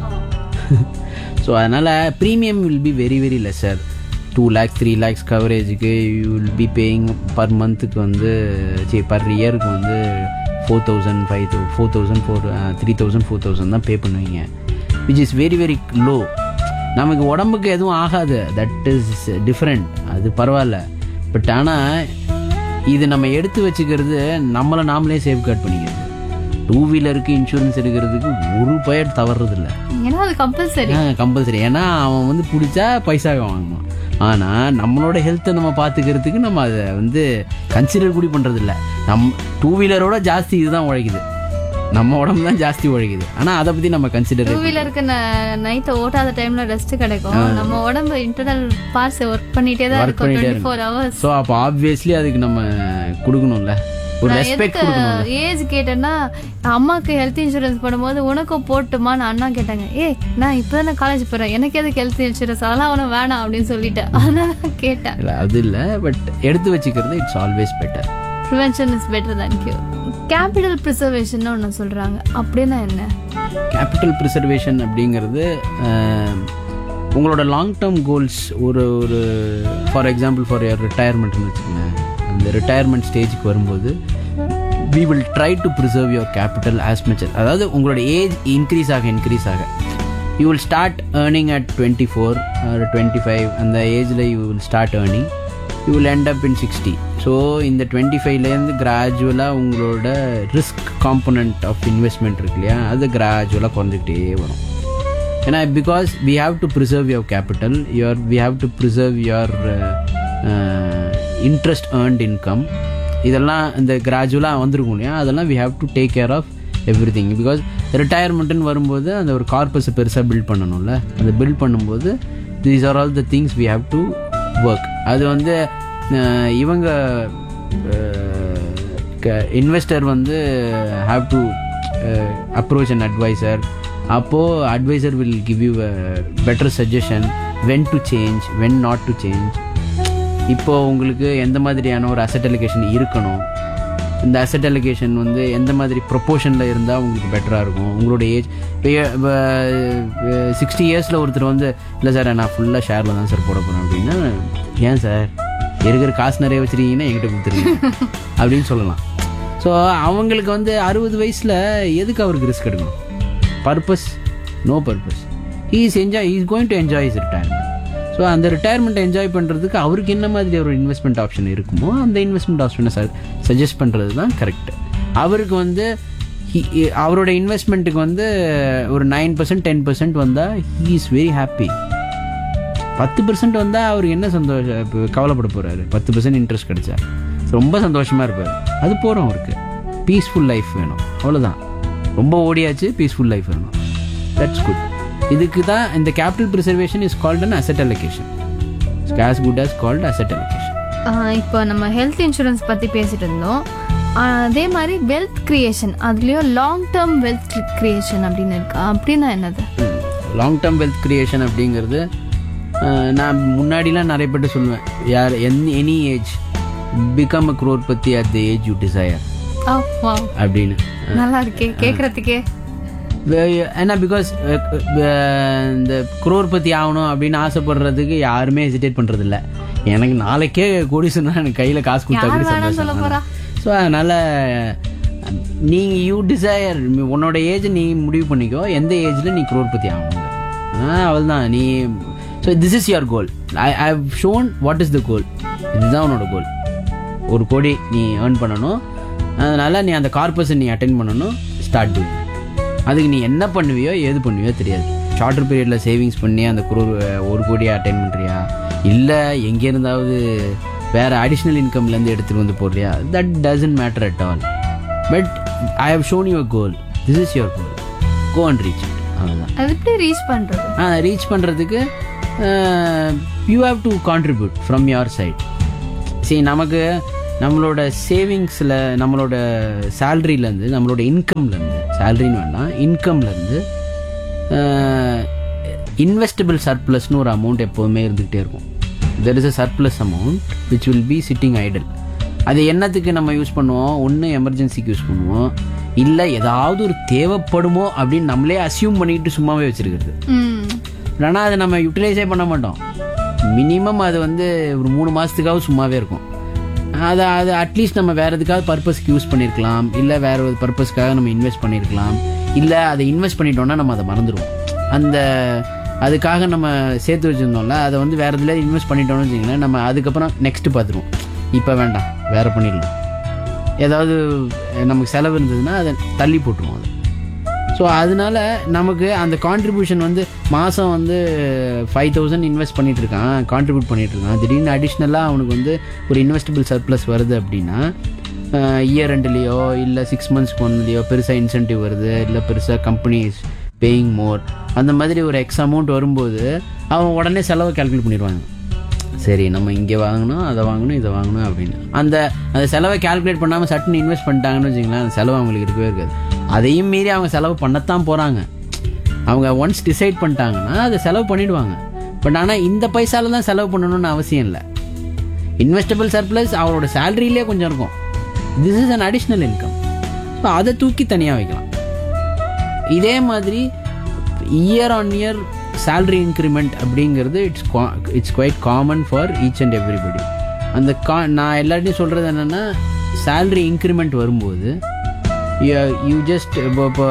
ஸோ அதனால் premium will be very very lesser two lakhs three lakhs கவரேஜுக்கு you will be paying per மந்த்துக்கு வந்து சரி பர் இயருக்கு வந்து ஃபோர் தௌசண்ட் ஃபைவ் தௌ four thousand four three thousand four thousand தான் பே பண்ணுவீங்க which is very very low நமக்கு உடம்புக்கு எதுவும் ஆகாது தட் இஸ் டிஃப்ரெண்ட் அது பரவாயில்ல பட் ஆனால் இது நம்ம எடுத்து வச்சுக்கிறது நம்மளை நாமளே சேஃப்கார்ட் பண்ணிக்கிறது டூ வீலருக்கு இன்சூரன்ஸ் எடுக்கிறதுக்கு ஒரு பயர் தவறுறது இல்லை ஏன்னா அது கம்பல்சரி கம்பல்சரி ஏன்னா அவன் வந்து பிடிச்சா பைசா வாங்குவான் ஆனால் நம்மளோட ஹெல்த்தை நம்ம பார்த்துக்கிறதுக்கு நம்ம அதை வந்து கன்சிடர் கூட பண்ணுறது இல்லை நம் டூ வீலரோட ஜாஸ்தி இதுதான் உழைக்குது நம்ம உடம்பு தான் ஜாஸ்தி உழைக்குது ஆனால் அதை பற்றி நம்ம கன்சிடர் டூ வீலருக்கு நைட்டை ஓட்டாத டைம்ல ரெஸ்ட் கிடைக்கும் நம்ம உடம்பு இன்டர்னல் பார்ட்ஸ் ஒர்க் பண்ணிட்டே தான் ஒர்க் இருக்கும் பண்ணிட்டே டுவெண்ட்டி ஃபோர் ஹவர்ஸ் ஸோ அப்போ ஆப்வியஸ்லி அதுக்கு நம்ம கொடுக்கணும்ல ஒரு ரெஸ்பெக்ட் கொடுக்கணும்ல ஏஜ் கேட்டேன்னா அம்மாக்கு ஹெல்த் இன்சூரன்ஸ் பண்ணும்போது உனக்கும் போட்டுமான்னு அண்ணா கேட்டாங்க ஏய் நான் இப்பதானே காலேஜ் போறேன் எனக்கு எதுக்கு ஹெல்த் இன்சூரன்ஸ் அதெல்லாம் அவனும் வேணாம் அப்படின்னு சொல்லிட்டேன் அதனால நான் கேட்டேன் இல்லை அது இல்லை பட் எடுத்து வச்சுக்கிறது it's always better prevention is better than cure capital preservation ஒன்று சொல்றாங்க அப்படின்னா என்ன கேபிட்டல் ப்ரிசர்வேஷன் அப்படிங்கிறது அஹ், உங்களோட லாங் டேர்ம் கோல்ஸ் ஒரு ஒரு ஃபார் எக்ஸாம்பிள் ஃபார் யர் ரிட்டையர்மெண்ட்னு வச்சுக்கோங்க அந்த ரிட்டையர்மெண்ட் ஸ்டேஜுக்கு வரும்போது we will try to preserve your capital as much அதாவது உங்களோட ஏஜ் இன்க்ரீஸ் ஆக இன்க்ரீஸ் ஆக you will start earning at twenty four twenty five அந்த ஏஜில் you will start earning you will end up in sixty so இந்த டுவெண்ட்டி ஃபைவ்லேருந்து கிராஜுவலாக உங்களோட ரிஸ்க் காம்பனண்ட் ஆஃப் இன்வெஸ்ட்மெண்ட் இருக்கு இல்லையா அது கிராஜுவலாக குறைஞ்சிக்கிட்டே வரும் ஏன்னா because we have to preserve your capital your we have to preserve your interest earned income இதெல்லாம் இந்த கிராஜுவலாக வந்திருக்கும் இல்லையா அதெல்லாம் we have to take care of every thing because ரிட்டையர்மெண்ட்டுன்னு வரும்போது அந்த ஒரு கார்பஸை பெருசாக பில்ட் பண்ணணும்ல அந்த பில்ட் பண்ணும்போது these are all the things we have to work அது வந்து அஹ், இவங்க இன்வெஸ்டர் வந்து have to approach and advisor அப்போது advisor will give you better suggestion when to change when not to change இப்போ உங்களுக்கு எந்த மாதிரியான ஒரு அசட் அலிகேஷன் இருக்கணும் இந்த அசட் அலிகேஷன் வந்து எந்த மாதிரி ப்ரொப்போர்ஷனில் இருந்தால் உங்களுக்கு பெட்டராக இருக்கும் உங்களோட ஏஜ் இப்போ சிக்ஸ்டி இயர்ஸில் ஒருத்தர் வந்து இல்லை சார் நான் ஃபுல்லாக ஷேரில் தான் சார் போட போகிறேன் அப்படின்னா ஏன் சார் இருக்கிற காசு நிறைய வச்சுருக்கீங்கன்னா என்கிட்ட கொடுத்துருங்க அப்படின்னு சொல்லலாம் ஸோ அவங்களுக்கு வந்து அறுபது வயசில் எதுக்கு அவருக்கு ரிஸ்க் எடுக்கணும் purpose no purpose he is enjoy is going to enjoy is retirement so அந்த ரிட்டையர்மெண்ட் என்ஜாய் பண்ணுறதுக்கு அவருக்கு என்ன மாதிரி ஒரு இன்வெஸ்ட்மெண்ட் ஆப்ஷன் இருக்குமோ அந்த இன்வெஸ்ட்மெண்ட் ஆப்ஷனை சஜஸ்ட் பண்ணுறது தான் கரெக்ட் அவருக்கு வந்து he- அவரோட இன்வெஸ்ட்மெண்ட்டுக்கு வந்து ஒரு நைன் பர்சன்ட் டென் பர்சன்ட் வந்தால் ஹீ இஸ் வெரி ஹாப்பி பத்து பர்சன்ட் வந்தால் அவருக்கு என்ன சந்தோஷம் இப்போ கவலைப்பட போகிறாரு பத்து பர்சன்ட் இன்ட்ரெஸ்ட் கிடைச்சா ரொம்ப சந்தோஷமாக இருப்பார் அது போகிறோம் அவருக்கு பீஸ்ஃபுல் லைஃப் வேணும் அவ்வளோதான் ரொம்ப ஓடியாச்சு பீஸ்ஃபுல் லைஃப் வேணும் தட்ஸ் குட் இதுக்கு தான் இந்த capital preservation is called an asset allocation as good as called asset allocation இப்போ நம்ம ஹெல்த் இன்சூரன்ஸ் பற்றி பேசிட்டு இருந்தோம் ஆஹ் அதே மாதிரி வெல்த் கிரியேஷன் அதுலேயும் லாங் டேர்ம் வெல்த் கிரியேஷன் அப்படின்னு இருக்கு அப்படின்னா என்னது லாங் டேர்ம் வெல்த் கிரியேஷன் அப்படிங்கிறது அஹ், நான் முன்னாடிலாம் நிறைய பேர்ட்ட சொல்லுவேன் யார் என் any age become a crorepati at the age you desire ஓ வா அப்படின்னு நல்லா இருக்கே கேட்குறதுக்கே வே- ஏன்னா பிகாஸ் இந்த குரோர்பதி ஆகணும் அப்படின்னு ஆசைப்படுறதுக்கு யாருமே ஹெசிடேட் பண்றது இல்ல எனக்கு நாளைக்கே கோடீஸ்வரனா எனக்கு கையில காசு கொடுத்தா கூட வேணாம்னு சொல்ல போறா? சந்தோஷம் ஸோ அதனால நீங்க யூ டிசையர் உன்னோட ஏஜ் நீ முடிவு பண்ணிக்கோ எந்த ஏஜ்ல நீ குரோர்பதி ஆகணும் அவள் தான் நீ so this is your goal I I have shown what is the goal இதுதான் உன்னோட கோல் ஒரு கோடி நீ ஏர்ன் பண்ணணும் அதனால நீ அந்த கார்பஸை நீ அட்டென்ட் பண்ணணும் ஸ்டார்ட் டூ அதுக்கு நீ என்ன பண்ணுவியோ ஏது பண்ணுவியோ தெரியாது ஷார்ட்டர் பீரியடில் சேவிங்ஸ் பண்ணி அந்த குரூர் ஒரு கோடியை அட்டைன் பண்ணுறியா இல்லை எங்கே இருந்தாவது வேறு அடிஷ்னல் இன்கம்லேருந்து எடுத்துகிட்டு வந்து போடுறியா that doesn't matter at all but I have shown your goal this is your goal go and reach it அவ்வளோதான் அது எப்படி ரீச் பண்ணுறது ரீச் பண்ணுறதுக்கு you have to contribute from your side சரி நமக்கு நம்மளோட சேவிங்ஸில் நம்மளோட சேல்ரியிலேருந்து நம்மளோட இன்கம்லேருந்து சேல்ரின்னு வேண்டாம் இன்கம்லேருந்து இன்வெஸ்டபிள் சர்ப்ளஸ்னு ஒரு அமௌண்ட் எப்போதுமே இருந்துக்கிட்டே இருக்கும் there is a surplus amount which will be sitting idle அது என்னத்துக்கு நம்ம யூஸ் பண்ணுவோம் ஒன்று எமர்ஜென்சிக்கு யூஸ் பண்ணுவோம் இல்லை ஏதாவது ஒரு தேவைப்படுமோ அப்படின்னு நம்மளே அசியூம் பண்ணிட்டு சும்மாவே வச்சிருக்கிறது ம் ஆனால் அதை நம்ம யூட்டிலைஸே பண்ண மாட்டோம் மினிமம் அது வந்து ஒரு மூணு மாதத்துக்காவது சும்மாவே இருக்கும் அதை அது அட்லீஸ்ட் நம்ம வேறு எதுக்காவது பர்பஸ்க்கு யூஸ் பண்ணியிருக்கலாம் இல்லை வேறு ஒரு பர்பஸ்க்காக நம்ம இன்வெஸ்ட் பண்ணியிருக்கலாம் இல்லை அதை இன்வெஸ்ட் பண்ணிட்டோம்னா நம்ம அதை மறந்துடுவோம் அந்த அதுக்காக நம்ம சேர்த்து வச்சுருந்தோம்ல அதை வந்து வேறு இதில் இன்வெஸ்ட் பண்ணிட்டோம்னு வச்சிங்களேன் நம்ம அதுக்கப்புறம் நெக்ஸ்ட் பார்த்துருவோம் இப்போ வேண்டாம் வேறு பண்ணிடலாம் ஏதாவது நமக்கு செலவு இருந்ததுன்னா அதை தள்ளி போட்டுருவோம் அதை ஸோ அதனால நமக்கு அந்த கான்ட்ரிபியூஷன் வந்து மாதம் வந்து ஃபைவ் தௌசண்ட் இன்வெஸ்ட் பண்ணிட்டு இருக்கான் கான்ட்ரிபியூட் பண்ணிட்டு இருக்கான் திடீர்னு அடிஷ்னலாக அவனுக்கு வந்து ஒரு இன்வெஸ்டபிள் சர்ப்ளஸ் வருது அப்படின்னா இயர் ரெண்டுலேயோ இல்லை சிக்ஸ் மந்த்ஸ்க்கு ஒன்றுலையோ பெருசாக இன்சென்டிவ் வருது இல்லை பெருசாக கம்பெனிஸ் பேயிங் மோர் அந்த மாதிரி ஒரு எக்ஸ் அமௌண்ட் வரும்போது அவன் உடனே செலவை கால்குலேட் பண்ணிடுவாங்க சரி நம்ம இங்கே வாங்கணும் அதை வாங்கணும் இதை வாங்கணும் அப்படின்னு அந்த அந்த செலவை கால்குலேட் பண்ணாமல் சட்டுன்னு இன்வெஸ்ட் பண்ணிட்டாங்கன்னு வச்சுங்களேன் அந்த செலவு அவங்களுக்கு இருக்கவே இருக்காது அதையும் மீறி அவங்க செலவு பண்ணத்தான் போகிறாங்க அவங்க ஒன்ஸ் டிசைட் பண்ணிட்டாங்கன்னா அதை செலவு பண்ணிடுவாங்க பட் ஆனால் இந்த பைசால தான் செலவு பண்ணணும்னு அவசியம் இல்லை இன்வெஸ்டபிள் சர்ப்ளஸ் அவரோட சேலரியிலே கொஞ்சம் இருக்கும் this is an additional income so அதை தூக்கி தனியாக வைக்கலாம் இதே மாதிரி year on year salary increment அப்படிங்கிறது it's it's quite common for each and everybody அந்த கா நான் எல்லார்ட்டையும் சொல்கிறது என்னென்னா salary இன்க்ரிமெண்ட் வரும்போது யூ ஜஸ்ட் இப்போ இப்போ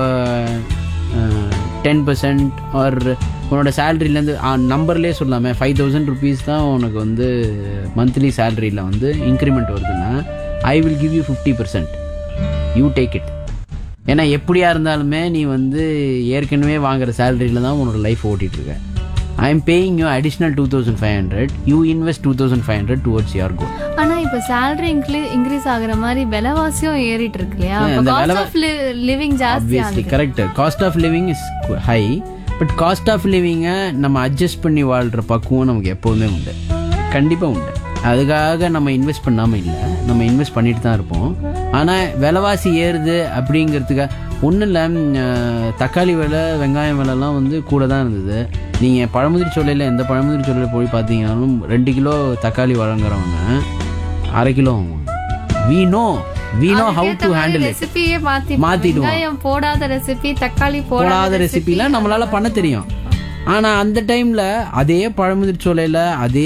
டென் பர்சன்ட் ஆர் உன்னோட சேலரிலேருந்து நம்பர்லேயே சொல்லாமே ஃபைவ் தௌசண்ட் ருபீஸ் தான் உனக்கு வந்து மந்த்லி சேலரியில் வந்து இன்க்ரிமெண்ட் வருதுன்னா I will give you fifty percent you take it ஏன்னா எப்படியா இருந்தாலுமே நீ வந்து ஏற்கனவே வாங்குற சேலரியில் தான் உன்னோட லைஃப் ஓட்டிட்டு இருக்க I am paying you additional two thousand five hundred you invest two thousand five hundred towards your goal ஆனா இப்ப salary இன்க்ரீ இன்க்ரீஸ் ஆகுற மாதிரி விலைவாசியும் ஏறிட்டு இருக்கு இல்லையா Yeah, இந்த காஸ்ட் விலைவா- ஆஃப் லிவிங் ஜாஸ்தி obviously correct cost of living is high but cost of லிவிங்கை நம்ம அட்ஜஸ்ட் பண்ணி வாழ்கிற பக்குவம் நமக்கு எப்போதுமே உண்டு கண்டிப்பாக உண்டு அதுக்காக நம்ம இன்வெஸ்ட் பண்ணாமல் இல்லை நம்ம இன்வெஸ்ட் பண்ணிட்டு தான் இருப்போம் ஆனால் விலைவாசி ஏறுது அப்படிங்கிறதுக்காக ஒன்றும் இல்லை தக்காளி விலை வெங்காயம் விலைலாம் வந்து கூட தான் இருந்தது நீங்கள் பழமுதிரி சோலையில் எந்த பழமுதிரி சோலையில் போய் பார்த்தீங்கன்னாலும் ரெண்டு கிலோ தக்காளி வழங்குறவங்க அரை kilo we know we know how to handle it ரெசிபியே மாத்தி மாத்திடுவோம். வெங்காயம் போடாத ரெசிபி தக்காளி போடாத போடாத ரெசிபிலாம் நம்மளால பண்ண தெரியும் ஆனா அந்த டைம்ல அதே பழமுதிர் சோலையில அதே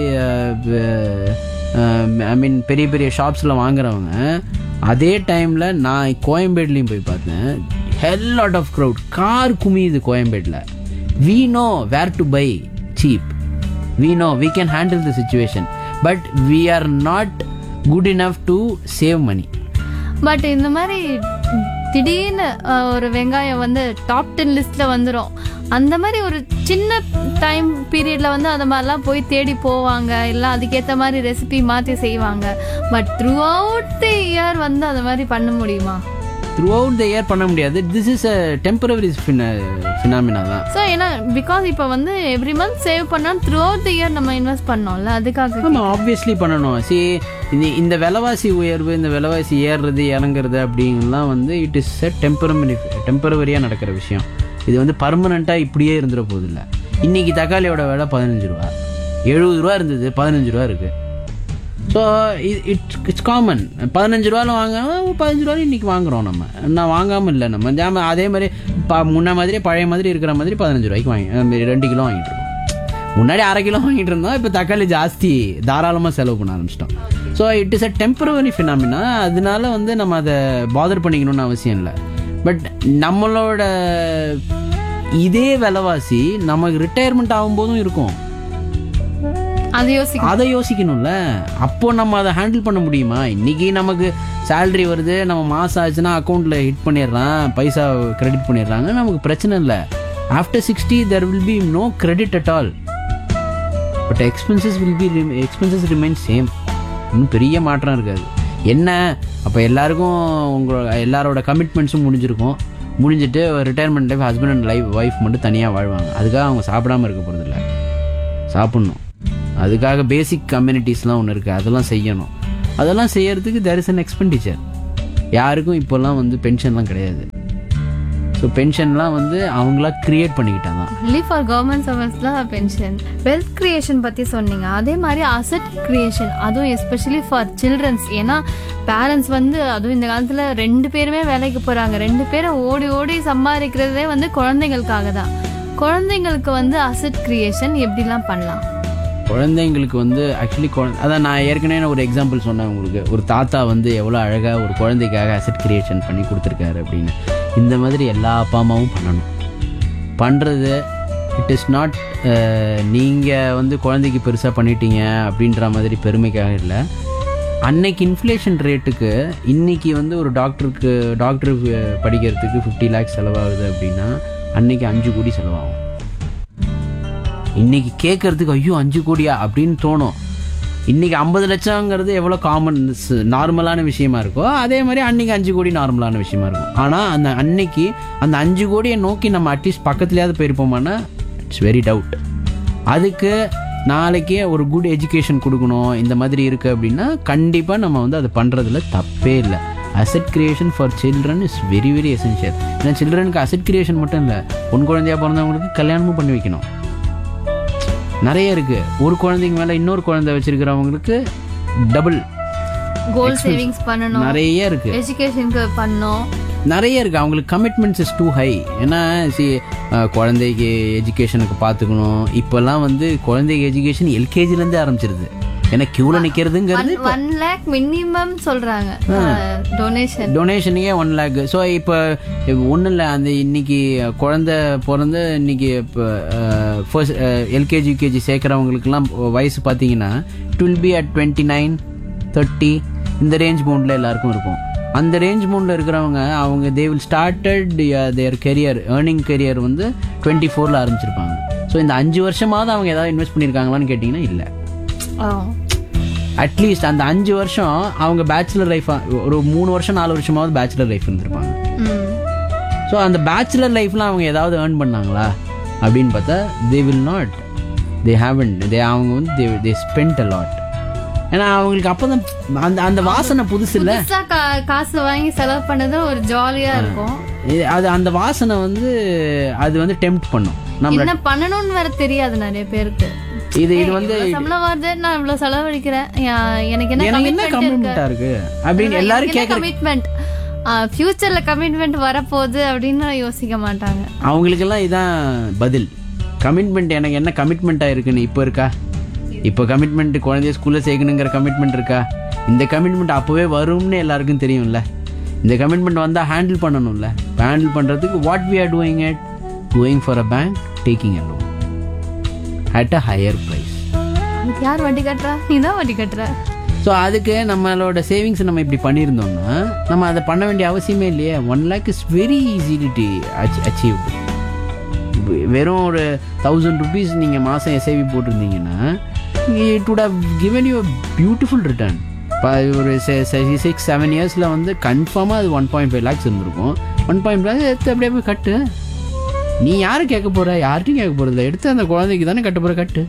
ஐ மீன் பெரிய பெரிய ஷாப்ஸ்ல வாங்குறவங்க அதே டைம்ல நான் கோயம்பேட்லயும் போய் பார்த்தேன் ஹெல் லாட் ஆஃப் க்ரௌட் கார் குமியுது கோயம்பேட்ல we know where to buy cheap we know we can handle the situation but we are not good enough to save money but இந்த மாதிரி திடீர்னு அஹ், ஒரு வெங்காயம் வந்து டாப் டென் லிஸ்ட்ல வந்துரும் அந்த மாதிரி ஒரு சின்ன டைம் பீரியட்ல வந்து அந்த மாதிரிலாம் போய் தேடி போவாங்க இல்லை அதுக்கேற்ற மாதிரி ரெசிபி மாற்றி செய்வாங்க but throughout the year வந்து அந்த மாதிரி பண்ண முடியுமா த்ரூ அவுட் த இயர் பண்ண முடியாது this is a temporary phenomena தான் ஸோ ஏன்னா பிகாஸ் இப்போ வந்து எவ்ரி மந்த் சேவ் பண்ணால் த்ரூ அவுட் தி இயர் நம்ம இன்வெஸ்ட் பண்ணோம்ல அதுக்காக நம்ம ஆப்வியஸ்லி பண்ணணும் சி இந்த இந்த விலைவாசி உயர்வு இந்த விலைவாசி ஏறுறது இறங்குறது அப்படிங்கலாம் வந்து இட் இஸ் எ டெம்பரமரி டெம்பரவரியாக நடக்கிற விஷயம் இது வந்து பர்மனெண்ட்டாக இப்படியே இருந்துட போதில்ல இன்னைக்கு தக்காளியோட விலை பதினஞ்சு ரூபா எழுபது ரூபா இருந்தது பதினஞ்சு ரூபா இருக்கு ஸோ இட்ஸ் இட்ஸ் காமன் பதினஞ்சு ரூபாயில் வாங்க பதினஞ்சு ரூபாய் இன்னைக்கு வாங்குறோம் நம்ம நான் வாங்காமல் இல்லை நம்ம ஜாம அதே மாதிரி ப முன்ன மாதிரி பழைய மாதிரி இருக்கிற மாதிரி பதினஞ்சு ரூபாய்க்கு வாங்கி அஹ் மாதிரி ரெண்டு கிலோ வாங்கிட்டு இருக்கோம் முன்னாடி அரை கிலோ வாங்கிட்டு இருந்தோம் இப்போ தக்காளி ஜாஸ்தி தாராளமாக செலவு பண்ண ஆரம்பிச்சிட்டோம் so it is a temporary phenomena அதனால வந்து நம்ம அதை பாதர் பண்ணிக்கணும்னு அவசியம் இல்லை பட் நம்மளோட இதே விலைவாசி நமக்கு ரிட்டையர்மெண்ட் ஆகும்போதும் இருக்கும் அது யோசிக்க அதை யோசிக்கணும்ல அப்போ நம்ம அதை ஹேண்டில் பண்ண முடியுமா இன்னைக்கு நமக்கு salary வருது நம்ம மாசம் ஆச்சுன்னா அக்கௌண்ட்ல ஹிட் பண்ணிடுறான் பைசா கிரெடிட் பண்ணிடுறாங்க நமக்கு பிரச்சனை இல்லை after sixty there will be no credit at all but expenses will be expenses remain same இன்னும் பெரிய மாற்றம் இருக்காது என்ன அப்போ எல்லாருக்கும் உங்களோட எல்லாரோட கமிட்மெண்ட்ஸும் முடிஞ்சிருக்கும் முடிஞ்சிட்டு retirement life husband and life wife மட்டும் தனியாக வாழ்வாங்க அதுக்காக அவங்க சாப்பிடாம இருக்க போகிறதில்ல சாப்பிடணும் அதுக்காக பேசிக் கம்யூனிட்டிஸ்லாம் ஒன்று இருக்குது அதெல்லாம் செய்யணும் அதெல்லாம் செய்யறதுக்கு தேர் இஸ் அன் எக்ஸ்பெண்டிச்சர் யாருக்கும் இப்போல்லாம் வந்து பென்ஷன்லாம் கிடையாது ஸோ பென்ஷன்லாம் வந்து அவங்களா கிரியேட் பண்ணிக்கிட்டாங்க ஒன்லி ஃபார் கவர்மெண்ட் சர்வன்ஸ் தான் பென்ஷன் வெல்த் கிரியேஷன் பத்தி சொன்னீங்க அதே மாதிரி அசட் கிரியேஷன் அதுவும் எஸ்பெஷலி ஃபார் சில்ட்ரன்ஸ் ஏன்னா பேரண்ட்ஸ் வந்து அதுவும் இந்த காலத்துல ரெண்டு பேருமே வேலைக்கு போறாங்க ரெண்டு பேரும் ஓடி ஓடி சம்பாதிக்கிறதே வந்து குழந்தைங்களுக்காக தான் குழந்தைங்களுக்கு வந்து அசட் கிரியேஷன் எப்படிலாம் பண்ணலாம் குழந்தைங்களுக்கு வந்து ஆக்சுவலி அதான் நான் ஏற்கனவே ஒரு எக்ஸாம்பிள் சொன்னேன் உங்களுக்கு ஒரு தாத்தா வந்து எவ்வளோ அழகாக ஒரு குழந்தைக்காக அசெட் கிரியேஷன் பண்ணி கொடுத்துருக்காரு அப்படின்னு இந்த மாதிரி எல்லா அப்பா அம்மாவும் பண்ணணும் பண்ணுறது இட் இஸ் நாட் நீங்கள் வந்து குழந்தைக்கு பெருசாக பண்ணிட்டீங்க அப்படின்ற மாதிரி பெருமைக்காக இல்லை அன்னைக்கு இன்ஃப்ளேஷன் ரேட்டுக்கு இன்னைக்கு வந்து ஒரு டாக்டருக்கு டாக்டர் படிக்கிறதுக்கு ஃபிஃப்டி லேக்ஸ் செலவாகுது அப்படின்னா அன்னைக்கு அஞ்சு கோடி செலவாகும் இன்னைக்கு கேட்கறதுக்கு ஐயோ அஞ்சு கோடியா அப்படின்னு தோணும் இன்னைக்கு ஐம்பது லட்சங்கிறது எவ்வளோ காமன் நார்மலான விஷயமா இருக்கோ அதே மாதிரி அன்னைக்கு அஞ்சு கோடி நார்மலான விஷயமா இருக்கும் ஆனால் அந்த அன்னைக்கு அந்த அஞ்சு கோடியை நோக்கி நம்ம அட்லீஸ்ட் பக்கத்துலயாவது போயிருப்போமானா இட்ஸ் வெரி டவுட் அதுக்கு நாளைக்கு ஒரு குட் எஜுகேஷன் கொடுக்கணும் இந்த மாதிரி இருக்கு அப்படின்னா கண்டிப்பாக நம்ம வந்து அதை பண்ணுறதுல தப்பே இல்லை asset creation for children is very very essential ஏன்னா சில்ட்ரனுக்கு அசெட் கிரியேஷன் மட்டும் இல்லை பொன் குழந்தையா பிறந்தவங்களுக்கு கல்யாணமும் பண்ணி வைக்கணும் நிறைய இருக்கு ஒரு குழந்தைங்க மேல இன்னொரு குழந்தை வச்சிருக்கிறவங்களுக்கு டபுள் கோல் சேவிங்ஸ் பண்ணணும் நிறைய இருக்கு எஜுகேஷனுக்கு பண்ணணும் நிறைய இருக்கு அவங்களுக்கு கமிட்மெண்ட்ஸ் இஸ் டூ ஹை ஏன்னா சி குழந்தைக்கு எஜுகேஷனுக்கு பார்த்துக்கணும் இப்போல்லாம் வந்து குழந்தைக்கு எஜுகேஷன் எல்கேஜிலேருந்தே ஆரம்பிச்சிருது ஏன்னா கியூவில் நிற்கிறதுங்கிறது ஒன் லேக் மினிமம் சொல்றாங்க டொனேஷன் டொனேஷனுக்கே ஒன் லேக் ஸோ இப்போ ஒன்றும் இல்லை அந்த இன்னைக்கு குழந்தை பிறந்து இன்னைக்கு இப்போ ஃபர்ஸ்ட் எல்கேஜி யூகேஜி சேர்க்குறவங்களுக்குலாம் வயசு பார்த்தீங்கன்னா it will be at twenty nine thirty இந்த ரேஞ்ச் மவுண்டில் எல்லாருக்கும் இருக்கும் அந்த ரேஞ்ச் மவுண்டில் இருக்கிறவங்க அவங்க they will started their career earning career வந்து டுவெண்ட்டி ஃபோரில் ஆரம்பிச்சிருப்பாங்க ஸோ இந்த அஞ்சு வருஷமாவது அவங்க ஏதாவது இன்வெஸ்ட் பண்ணியிருக்காங்களான்னு கேட்டிங்கன்னா இல்லை அட்லீஸ்ட் அந்த அஞ்சு வருஷம் அவங்க பேச்சுலர் லைஃப் ஒரு மூணு வருஷம் நாலு வருஷமாவது பேச்சுலர் லைஃப் இருந்திருப்பாங்க ஸோ அந்த பேச்சுலர் லைஃப்ல அவங்க ஏதாவது ஏர்ன் பண்ணாங்களா அப்படின்னு பார்த்தா they will not they haven't they அவங்க வந்து தே தே ஸ்பெண்ட் அ லாட் ஏன்னா அவங்களுக்கு அப்போதான் அந்த அந்த வாசனை புதுசு இல்லை புதுசா கா- காசு வாங்கி செலவு பண்ணது ஒரு ஜாலியா இருக்கும் இது- அது அந்த வாசனை வந்து அது வந்து டெம்ப்ட் பண்ணும் நம்மள என்ன பண்ணணும்னு வேற தெரியாது நிறைய பேருக்கு இது இது வந்து இவ்வளவு சம்பளம் வருது நான் இவ்வளவு செலவழிக்கிறேன் யா- எனக்கு என்ன எனக்கு என்ன கம்மிட்மெண்ட்டாக இருக்கு அப்படின்னு எல்லாரும் கேட்குற கமிட்மெண்ட் ஃபியூச்சர்ல கமிட்மெண்ட் வரப்போகுது அப்படின்னு யோசிக்க மாட்டாங்க அவங்களுக்கெல்லாம் இதான் பதில் கமிட்மெண்ட் எனக்கு என்ன கமிட்மெண்ட்டாக இருக்குன்னு இப்போ இருக்கா இப்போ கமிட்மெண்ட் குழந்தைய ஸ்கூலில் சேர்க்கணுங்கிற கமிட்மெண்ட் இருக்கா இந்த கமிட்மெண்ட் அப்போவே வரும்னு எல்லாருக்கும் தெரியும்ல இந்த கமிட்மெண்ட் வந்தால் ஹேண்டில் பண்ணணும்ல ஹேண்டில் பண்ணுறதுக்கு what we are doing it going for a bank taking a loan at a higher price அதுக்கு யார் வட்டி கட்டுறா நீ தான் வட்டி கட்டுற ஸோ அதுக்கு நம்மளோட சேவிங்ஸ் நம்ம இப்படி பண்ணியிருந்தோம்னா நம்ம அதை பண்ண வேண்டிய அவசியமே இல்லையே one lakh is very easily achieved வெறும் ஒரு தௌசண்ட் ருபீஸ் நீங்கள் மாதம் எஸ்ஐவி போட்டிருந்தீங்கன்னா it would have given you a beautiful return இப்போ ஒரு சிக்ஸ் செவன் இயர்ஸில் வந்து கன்ஃபார்மாக அது ஒன் பாயிண்ட் ஃபைவ் லேக்ஸ் இருந்திருக்கும் ஒன் பாயிண்ட் ஃபைவ் எடுத்து அப்படியே போய் கட்டு நீ யாரு கேட்க போற யார்ட்டையும் கேட்க போறதில்ல எடுத்து அந்த குழந்தைக்கு தானே கட்ட போற கட்டு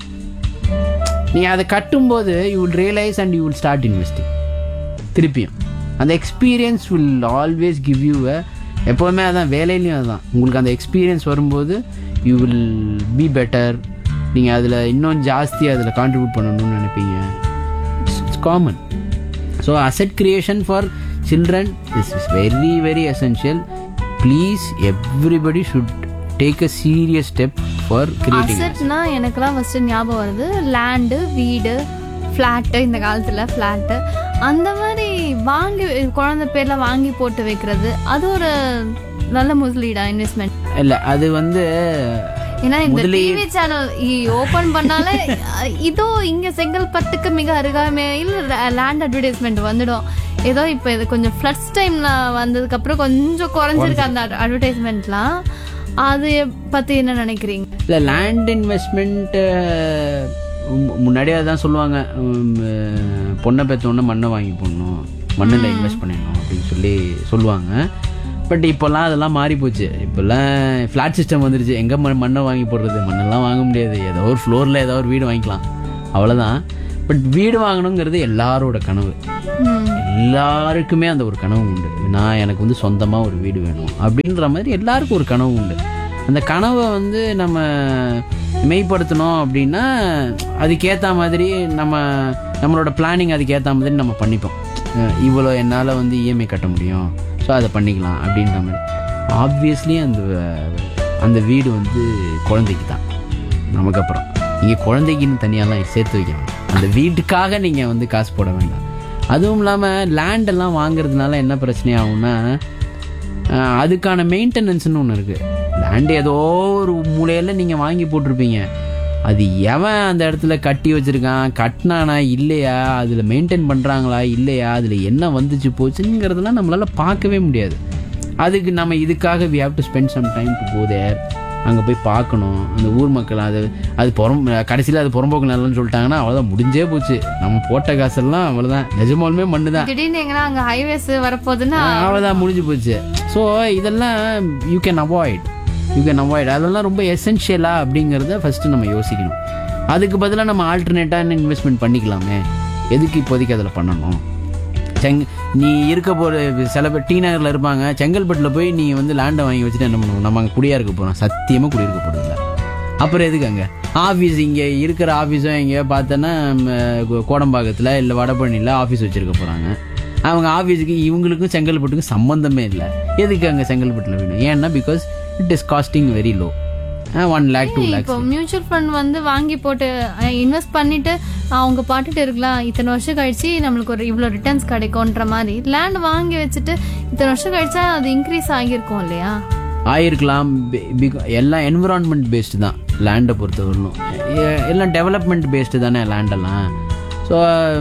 நீ அதை கட்டும்போது you will realise and you will start investing திருப்பியும் அந்த experience will always give you எப்போவுமே அதான் வேலையிலையும் அதுதான் உங்களுக்கு அந்த எக்ஸ்பீரியன்ஸ் வரும்போது யூ வில் பி பெட்டர் நீங்கள் அதில் இன்னும் ஜாஸ்தி அதில் கான்ட்ரிபியூட் பண்ணணும்னு நினைப்பீங்க it's common so asset creation for children is is very very essential please everybody should take a serious step for creating அசட்னா எனக்கெல்லாம் ஃபர்ஸ்ட் ஞாபகம் வருது லேண்டு வீடு ஃப்ளாட்டு இந்த காலத்துல ஃப்ளாட்டு அந்த மாதிரி வாங்கி குழந்தை பேர்ல வாங்கி போட்டு வைக்கிறது அது ஒரு நல்ல முதலீடா இன்வெஸ்ட்மெண்ட் இல்லை அது வந்து ஏன்னா இந்த முதலீ- டிவி சேனல் ஓபன் பண்ணாலே இதோ இங்க செங்கல்பட்டுக்கு மிக அருகாமையில் லேண்ட் அட்வர்டைஸ்மெண்ட் வந்துடும் ஏதோ இப்போ இது கொஞ்சம் ஃப்ளட்ஸ் டைம்ல வந்ததுக்கு அப்புறம் கொஞ்சம் குறைஞ்சிருக்கு அந்த அட்வர்டைஸ்மெண்ட்லாம் அது பத்தி என்ன நினைக்கிறீங்க இல்லை லேண்ட் இன்வெஸ்ட்மெண்ட் முன்னாடியே அதான் சொல்லுவாங்க உம், அஹ், பொண்ணை பெற்றோன்னே மண்ணை வாங்கி போடணும் மண்ணில் இன்வெஸ்ட் பண்ணிடணும் அப்படின்னு சொல்லி சொல்லுவாங்க பட் இப்போல்லாம் அதெல்லாம் மாறி போச்சு இப்போல்லாம் ஃப்ளாட் சிஸ்டம் வந்துருச்சு எங்கே மண் மண்ணை வாங்கி போடுறது மண்ணெல்லாம் வாங்க முடியாது ஏதோ ஒரு ஃப்ளோரில் ஏதோ ஒரு வீடு வாங்கிக்கலாம் அவ்வளோதான் பட் வீடு வாங்கணுங்கிறது எல்லாரோட கனவு எல்லாருக்குமே அந்த ஒரு கனவு உண்டு நான் எனக்கு வந்து சொந்தமாக ஒரு வீடு வேணும் அப்படின்ற மாதிரி எல்லாருக்கும் ஒரு கனவு உண்டு அந்த கனவை வந்து நம்ம மெய்ப்படுத்தணும் அப்படின்னா அதுக்கேற்ற மாதிரி நம்ம நம்மளோட பிளானிங் அதுக்கேற்ற மாதிரி நம்ம பண்ணிப்போம் அஹ் இவ்வளோ என்னால் வந்து இஎம்ஐ கட்ட முடியும் ஸோ அதை பண்ணிக்கலாம் அப்படின்ற மாதிரி ஆப்வியஸ்லி அந்த அந்த வீடு வந்து குழந்தைக்கு தான் நமக்கு அப்புறம் நீங்கள் குழந்தைக்குன்னு தனியாலாம் சேர்த்து வைக்கணும் அந்த வீட்டுக்காக நீங்கள் வந்து காசு போட வேண்டாம் அதுவும் இல்லாமல் லேண்டெல்லாம் வாங்குறதுனால என்ன பிரச்சனை ஆகும்னா ஆஹ், அதுக்கான மெயின்டெனன்ஸ்னு ஒன்று இருக்குது லேண்ட் ஏதோ ஒரு மூலையில் நீங்கள் வாங்கி போட்டிருப்பீங்க அது எவன் அந்த இடத்துல கட்டி வச்சிருக்கான் கட்டினானா இல்லையா அதில் மெயின்டைன் பண்ணுறாங்களா இல்லையா அதில் என்ன வந்துச்சு போச்சுங்கிறதெல்லாம் நம்மளால் பார்க்கவே முடியாது அதுக்கு நம்ம இதுக்காக we have to spend some time to go there அங்கே போய் பார்க்கணும் அந்த ஊர் மக்கள் அது அது புறம் கடைசியில் அது புறம்போக்கு நிலம்னு சொல்லிட்டாங்கன்னா அவ்வளோதான் முடிஞ்சே போச்சு நம்ம போட்ட காசெல்லாம் அவ்வளோதான் நிஜமாலுமே மண்ணு தான் திடீர்னு எங்கன்னா அங்க ஹைவேஸ் வரப்போகுதுன்னா அவ்வளோதான் முடிஞ்சு போச்சு ஸோ இதெல்லாம் you can avoid you can avoid அதெல்லாம் ரொம்ப எசென்ஷியலா அப்படிங்கிறத ஃபஸ்ட்டு நம்ம யோசிக்கணும் அதுக்கு பதிலாக நம்ம ஆல்டர்னேட்டாக இன்வெஸ்ட்மெண்ட் பண்ணிக்கலாமே எதுக்கு இப்போதைக்கு அதில் பண்ணணும் செங் நீ இருக்க போகிற சில பேர் டி நகரில் இருப்பாங்க செங்கல்பட்டில் போய் நீ வந்து லேண்டை வாங்கி வச்சுட்டு என்ன பண்ணுவோம் நம்ம அங்கே குடியா இருக்க போகிறோம் சத்தியமாக குடியிருக்க போகிறதில்ல அப்புறம் எதுக்கு அங்கே ஆஃபீஸ் இங்கே இருக்கிற ஆஃபீஸும் எங்கேயோ பார்த்தோன்னா ம, கோடம்பாக்கத்தில் இல்லை வடபழனியில் ஆஃபீஸ் வச்சுருக்க போகிறாங்க அவங்க ஆஃபீஸுக்கு இவங்களுக்கும் செங்கல்பட்டுக்கும் சம்மந்தமே இல்லை எதுக்கு அங்கே செங்கல்பட்டில் வேணும் ஏன்னா because it is costing very low one lakh two இப்போ லேக்ஸ் மியூச்சுவல் ஃபண்ட் வந்து வாங்கி போட்டு இன்வெஸ்ட் பண்ணிட்டு அவங்க பாட்டுட்டு இருக்கலாம் இத்தனை வருஷம் கழிச்சு நம்மளுக்கு ஒரு இவ்வளோ ரிட்டர்ன்ஸ் கிடைக்கும்ன்ற மாதிரி லேண்ட் வாங்கி வச்சுட்டு இத்தனை வருஷம் கழிச்சா அது இன்க்ரீஸ் ஆகியிருக்கும் இல்லையா ஆயிருக்கலாம் பி- பிக- எல்லாம் என்விரான்மெண்ட் பேஸ்டு தான் லேண்டை பொறுத்தவரையிலும் எ- எல்லாம் டெவலப்மெண்ட் பேஸ்டு தானே லேண்டெல்லாம் ஸோ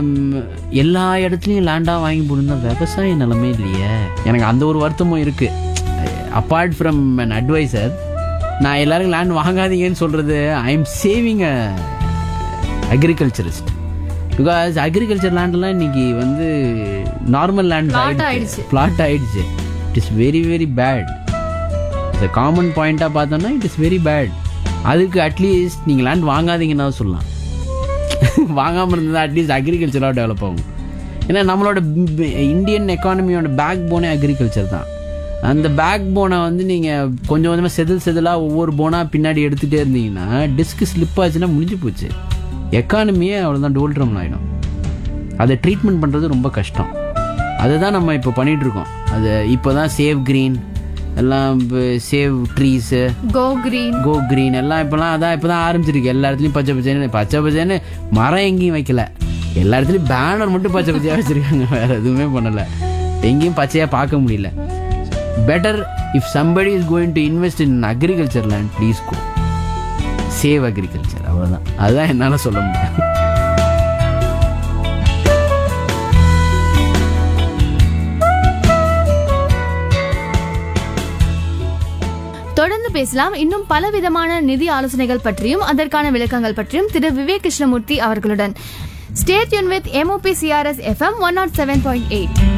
எல்லா இடத்துலையும் லேண்டாக வாங்கி போடுந்தா விவசாய நிலமே இல்லையே எனக்கு அந்த ஒரு வருத்தமும் இருக்குது அப்பார்ட் ஃப்ரம் அன் அட்வைசர் நான் எல்லாருக்கும் லேண்ட் வாங்காதீங்கன்னு சொல்கிறது I am saying a agriculturist because agriculture லேண்ட்லாம் இன்னைக்கு வந்து நார்மல் லேண்ட் Plot ஆயிடுச்சு. பிளாட் ஆயிடுச்சு it is very very bad இந்த காமன் பாயிண்ட்டாக பார்த்தோம்னா இட் இஸ் வெரி பேட் அதுக்கு அட்லீஸ்ட் நீங்கள் லேண்ட் வாங்காதீங்கன்னா சொல்லலாம் வாங்காமல் இருந்தால் அட்லீஸ்ட் அக்ரிகல்ச்சராக டெவலப் ஆகும் ஏன்னா நம்மளோட இந்தியன் எக்கானமியோட பேக் போனே அக்ரிகல்ச்சர் தான் அந்த பேக் போனை வந்து நீங்கள் கொஞ்சம் கொஞ்சமாக செதில் செதிலாக ஒவ்வொரு போனாக பின்னாடி எடுத்துகிட்டே இருந்தீங்கன்னா டிஸ்க் ஸ்லிப் ஆச்சுன்னா முடிஞ்சு போச்சு எக்கானமியே அவ்வளோதான் டோல்ட்ரம் ஆகிடும் அதை ட்ரீட்மெண்ட் பண்ணுறது ரொம்ப கஷ்டம் அதை தான் நம்ம இப்போ பண்ணிட்டு இருக்கோம் அது இப்போ தான் சேவ் க்ரீன் எல்லாம் save trees go green go green எல்லாம் இப்போலாம் அதான் இப்போ தான் ஆரம்பிச்சிருக்கு எல்லா இடத்துலையும் பச்சை பச்சைன்னு பச்சை பச்சைன்னு மரம் எங்கேயும் வைக்கல எல்லா இடத்துலையும் பேனர் மட்டும் பச்சை பச்சையாக வச்சுருக்காங்க வேறு எதுவுமே பண்ணலை எங்கேயும் பச்சையாக பார்க்க முடியல better if somebody is going to invest in agriculture land please go save agriculture அவ்வளோதான் அதுதான் என்னால் சொல்ல முடியும் தொடர்ந்து பேசலாம் இன்னும் பல விதமான நிதி ஆலோசனைகள் பற்றியும் அதற்கான விளக்கங்கள் பற்றியும் திரு விவேக் கிருஷ்ணமூர்த்தி அவர்களுடன் ஸ்டேட் யூன் with MOP CRS FM one not seven point eight